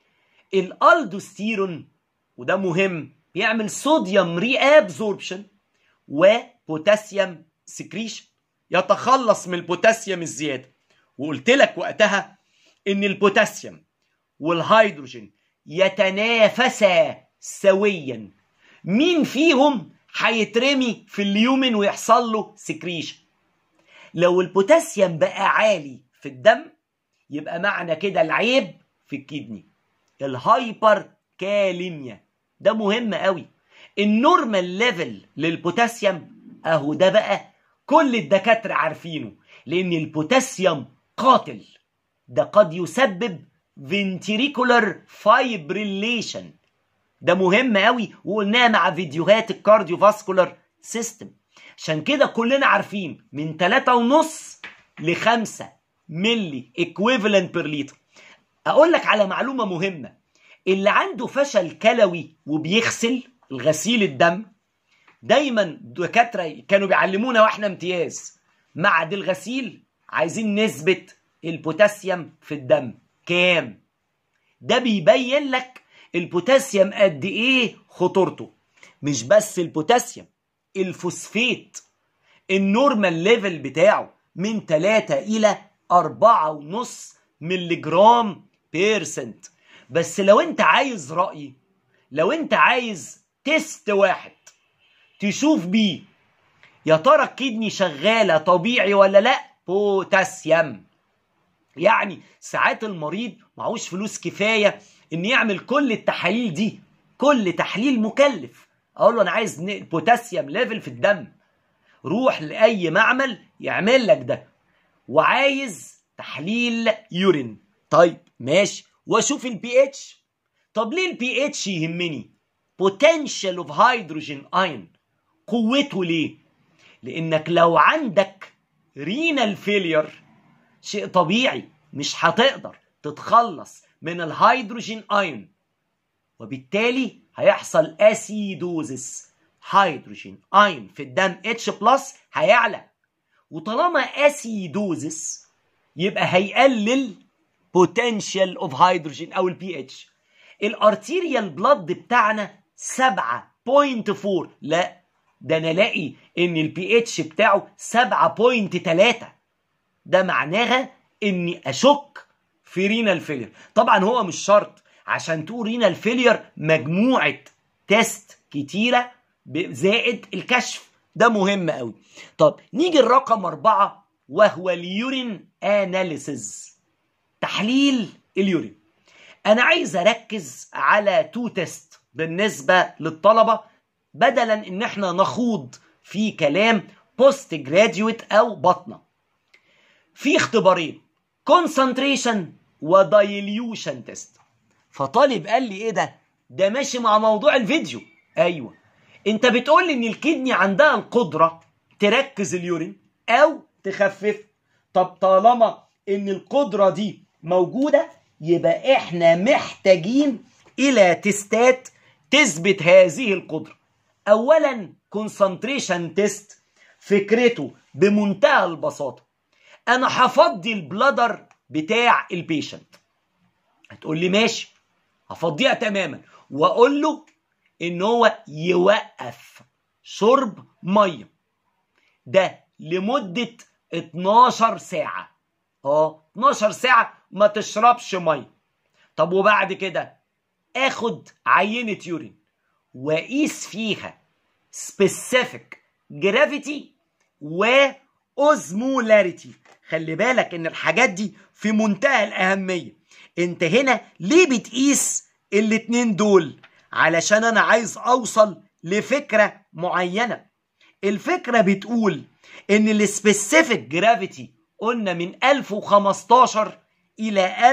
الالدوستيرون وده مهم بيعمل صوديوم ري ابزوربشن وبوتاسيوم سكريشن يتخلص من البوتاسيوم الزياده وقلت لك وقتها ان البوتاسيوم والهيدروجين يتنافسا سويا مين فيهم هيترمي في اليومن ويحصل له سكريشن لو البوتاسيوم بقى عالي في الدم يبقى معنى كده العيب في الكدني الهايبر كاليميا ده مهم قوي النورمال ليفل للبوتاسيوم اهو ده بقى كل الدكاتره عارفينه لان البوتاسيوم قاتل ده قد يسبب ventricular fibrillation ده مهم قوي وقلناها مع فيديوهات الكارديو فاسكولار سيستم عشان كده كلنا عارفين من 3.5 ل 5 ملي equivalent بير لتر اقول لك على معلومه مهمه اللي عنده فشل كلوي وبيغسل الغسيل الدم دايما دكاتره كانوا بيعلمونا واحنا امتياز معد الغسيل عايزين نسبه البوتاسيوم في الدم كام ده بيبين لك البوتاسيوم قد ايه خطورته مش بس البوتاسيوم الفوسفيت النورمال ليفل بتاعه من 3 الى 4.5 ملي جرام بيرسنت بس لو انت عايز رأيي لو انت عايز تيست واحد تشوف بيه يا ترى الكدني شغالة طبيعي ولا لا بوتاسيوم يعني ساعات المريض معهوش فلوس كفاية ان يعمل كل التحاليل دي كل تحليل مكلف اقول له انا عايز بوتاسيوم ليفل في الدم روح لاي معمل يعمل لك ده وعايز تحليل يورين طيب ماشي واشوف البي اتش طب ليه البي اتش يهمني potential of hydrogen ion قوته ليه لانك لو عندك رينال فيلير شيء طبيعي مش هتقدر تتخلص من الهيدروجين ايون وبالتالي هيحصل اسيدوزس هيدروجين ايون في الدم اتش بلس هيعلى وطالما اسيدوزس يبقى هيقلل potential of hydrogen او البي اتش الارتيريال بلاد بتاعنا 7.4 لا ده انا الاقي ان البي اتش بتاعه 7.3 ده معناها اني اشك في رينال فيلير طبعا هو مش شرط عشان تقول رينال فيلير مجموعه تيست كتيره زائد الكشف ده مهم قوي طب نيجي الرقم أربعة وهو اليورين اناليسز تحليل اليورين انا عايز اركز على تو تيست بالنسبه للطلبه بدلا ان احنا نخوض في كلام بوست جراديويت او بطنه في اختبارين كونسنتريشن ودايليوشن تيست فطالب قال لي ايه ده ده ماشي مع موضوع الفيديو ايوه انت بتقول لي ان الكدني عندها القدره تركز اليورين او تخفف طب طالما ان القدره دي موجوده يبقى احنا محتاجين الى تستات تثبت هذه القدره اولا كونسنتريشن تيست فكرته بمنتهى البساطه انا هفضي البلادر بتاع البيشنت هتقول لي ماشي هفضيها تماما واقول له ان هو يوقف شرب ميه ده لمده 12 ساعه اه 12 ساعه ما تشربش ميه طب وبعد كده اخد عينه يورين واقيس فيها سبيسيفيك جرافيتي واوزمولاريتي خلي بالك ان الحاجات دي في منتهى الاهميه انت هنا ليه بتقيس الاتنين دول علشان انا عايز اوصل لفكره معينه الفكره بتقول ان السبيسيفيك جرافيتي قلنا من 1015 الى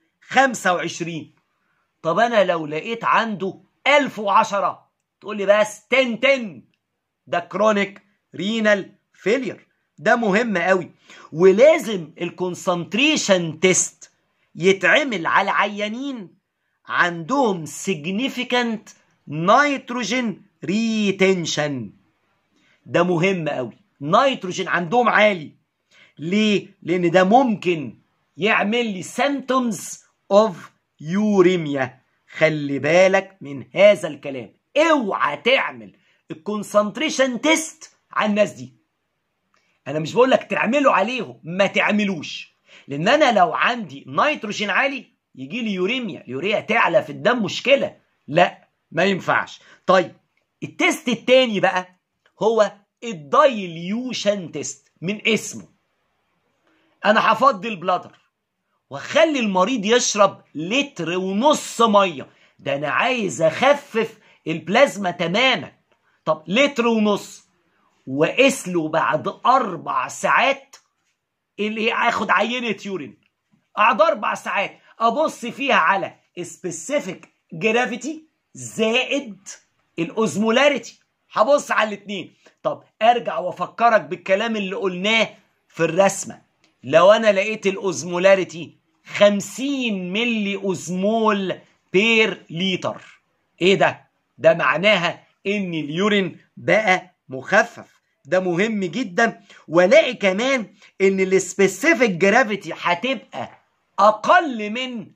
1025 طب انا لو لقيت عنده 1010 تقول لي بس 10 10 ده كرونيك رينال فيلير ده مهم قوي ولازم الكونسنتريشن تيست يتعمل على عيانين عندهم significant نيتروجين ريتنشن ده مهم قوي نيتروجين عندهم عالي ليه لان ده ممكن يعمل لي symptoms of يوريميا خلي بالك من هذا الكلام اوعى تعمل الكونسنتريشن تيست على الناس دي انا مش بقول لك تعملوا عليهم ما تعملوش لان انا لو عندي نيتروجين عالي يجي لي يوريميا اليوريا تعلى في الدم مشكله لا ما ينفعش طيب التيست التاني بقى هو الدايليوشن تيست من اسمه انا هفضي البلادر واخلي المريض يشرب لتر ونص ميه ده انا عايز اخفف البلازما تماما طب لتر ونص وقيس له بعد اربع ساعات اللي اخد عينه يورين قعد اربع ساعات ابص فيها على سبيسيفيك جرافيتي زائد الاوزمولاريتي هبص على الاثنين طب ارجع وافكرك بالكلام اللي قلناه في الرسمه لو انا لقيت الاوزمولاريتي 50 ملي اوزمول بير لتر ايه ده ده معناها ان اليورين بقى مخفف ده مهم جدا والاقي كمان ان السبيسيفيك جرافيتي هتبقى اقل من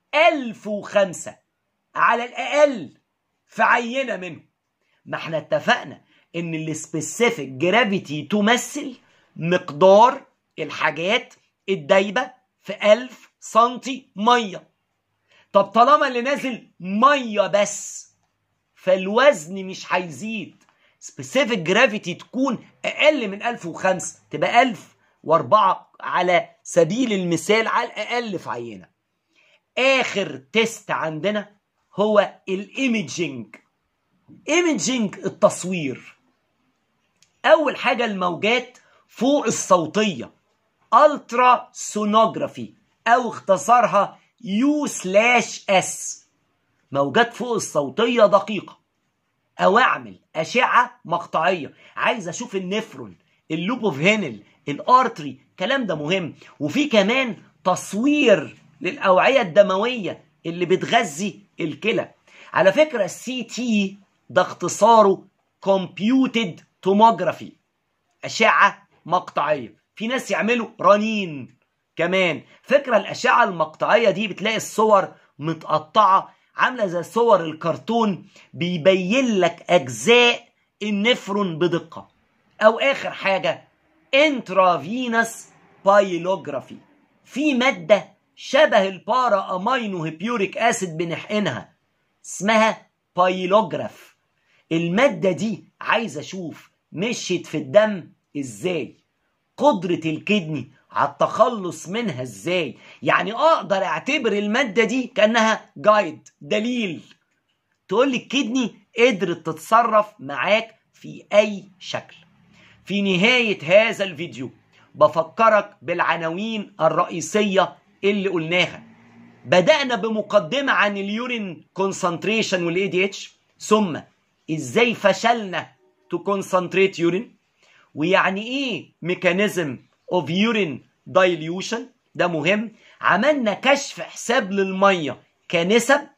1005 على الاقل في عينه منه ما احنا اتفقنا ان السبيسيفيك جرافيتي تمثل مقدار الحاجات الدايبه في 1000 سنتي ميه طب طالما اللي نازل ميه بس فالوزن مش هيزيد سبيسيفيك جرافيتي تكون اقل من 1005 تبقى 1004 على سبيل المثال على الاقل في عينه اخر تيست عندنا هو الايميجينج ايميجينج التصوير اول حاجه الموجات فوق الصوتيه الترا سونوجرافي او اختصارها يو سلاش اس موجات فوق الصوتيه دقيقه او اعمل اشعه مقطعيه عايز اشوف النفرون اللوب اوف هينل الارتري الكلام ده مهم وفي كمان تصوير للاوعيه الدمويه اللي بتغذي الكلى على فكره السي تي ده اختصاره كومبيوتد توموجرافي اشعه مقطعيه في ناس يعملوا رنين كمان فكره الاشعه المقطعيه دي بتلاقي الصور متقطعه عامله زي صور الكرتون بيبين لك اجزاء النفرون بدقه او اخر حاجه انترافينس بايلوجرافي في ماده شبه البارا امينو هيبيوريك اسيد بنحقنها اسمها بايلوجراف الماده دي عايز اشوف مشيت في الدم ازاي قدره الكدني على التخلص منها ازاي يعني اقدر اعتبر الماده دي كانها جايد دليل تقول لي الكدني قدرت تتصرف معاك في اي شكل في نهايه هذا الفيديو بفكرك بالعناوين الرئيسيه اللي قلناها بدأنا بمقدمة عن اليورين كونسنتريشن والاي دي اتش ثم ازاي فشلنا تو كونسنتريت يورين ويعني ايه ميكانيزم اوف يورين دايليوشن ده مهم عملنا كشف حساب للميه كنسب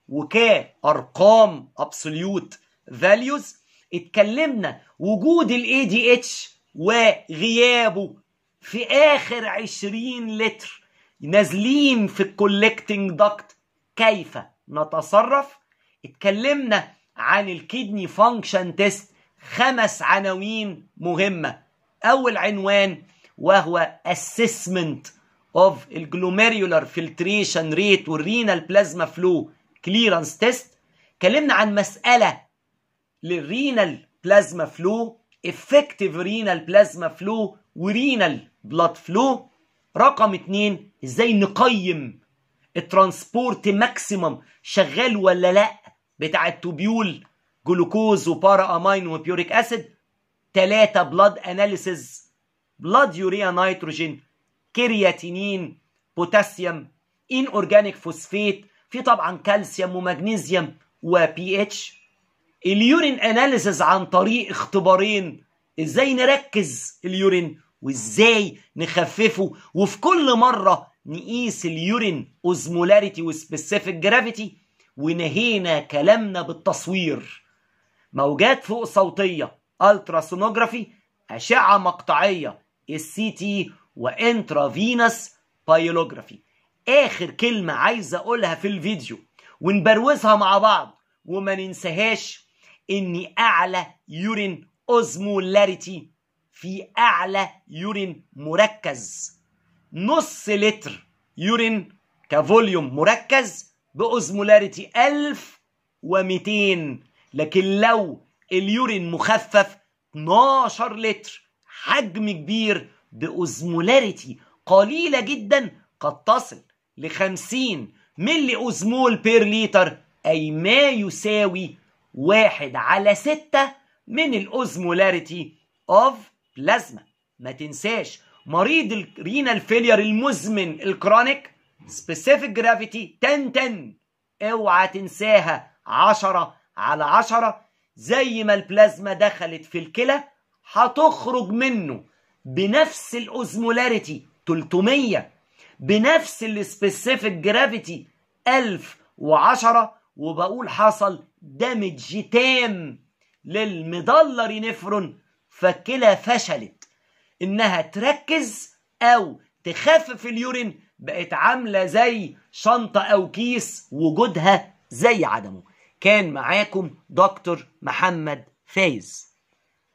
وكارقام ابسوليوت فاليوز اتكلمنا وجود الاي دي اتش وغيابه في اخر 20 لتر نازلين في الكولكتنج داكت كيف نتصرف اتكلمنا عن الكدني فانكشن تيست خمس عناوين مهمة أول عنوان وهو assessment of الجلوميريولار filtration rate والرينال بلازما فلو كليرنس تيست اتكلمنا عن مسألة للرينال بلازما فلو effective رينال بلازما فلو ورينال بلاد فلو رقم اتنين ازاي نقيم الترانسبورت ماكسيمم شغال ولا لا بتاع التوبيول جلوكوز وبارا امين وبيوريك اسيد تلاتة بلاد اناليسيز بلاد يوريا نيتروجين كرياتينين بوتاسيوم ان اورجانيك فوسفيت في طبعا كالسيوم ومغنيسيوم وبي اتش اليورين اناليسيز عن طريق اختبارين ازاي نركز اليورين وازاي نخففه وفي كل مره نقيس اليورين اوزمولاريتي وسبيسيفيك جرافيتي ونهينا كلامنا بالتصوير موجات فوق صوتيه التراسونوجرافي اشعه مقطعيه السي تي وانترافينس بايلوجرافي اخر كلمه عايز اقولها في الفيديو ونبروزها مع بعض وما ننساهاش اني اعلى يورين اوزمولاريتي في اعلى يورين مركز نص لتر يورين كفوليوم مركز باوزمولاريتي 1200 لكن لو اليورين مخفف 12 لتر حجم كبير باوزمولاريتي قليله جدا قد تصل ل 50 ملي أوزمول بير لتر أي ما يساوي واحد على ستة من الأوزمولاريتي أوف بلازما ما تنساش مريض الرينال فيلير المزمن الكرونيك سبيسيفيك جرافيتي 10 10 اوعى تنساها 10 على 10 زي ما البلازما دخلت في الكلى هتخرج منه بنفس الاوزمولاريتي 300 بنفس السبيسيفيك جرافيتي 1010 وبقول حصل دامج تام للمدلري نفرون فالكلى فشلت انها تركز او تخفف اليورين بقت عامله زي شنطه او كيس وجودها زي عدمه كان معاكم دكتور محمد فايز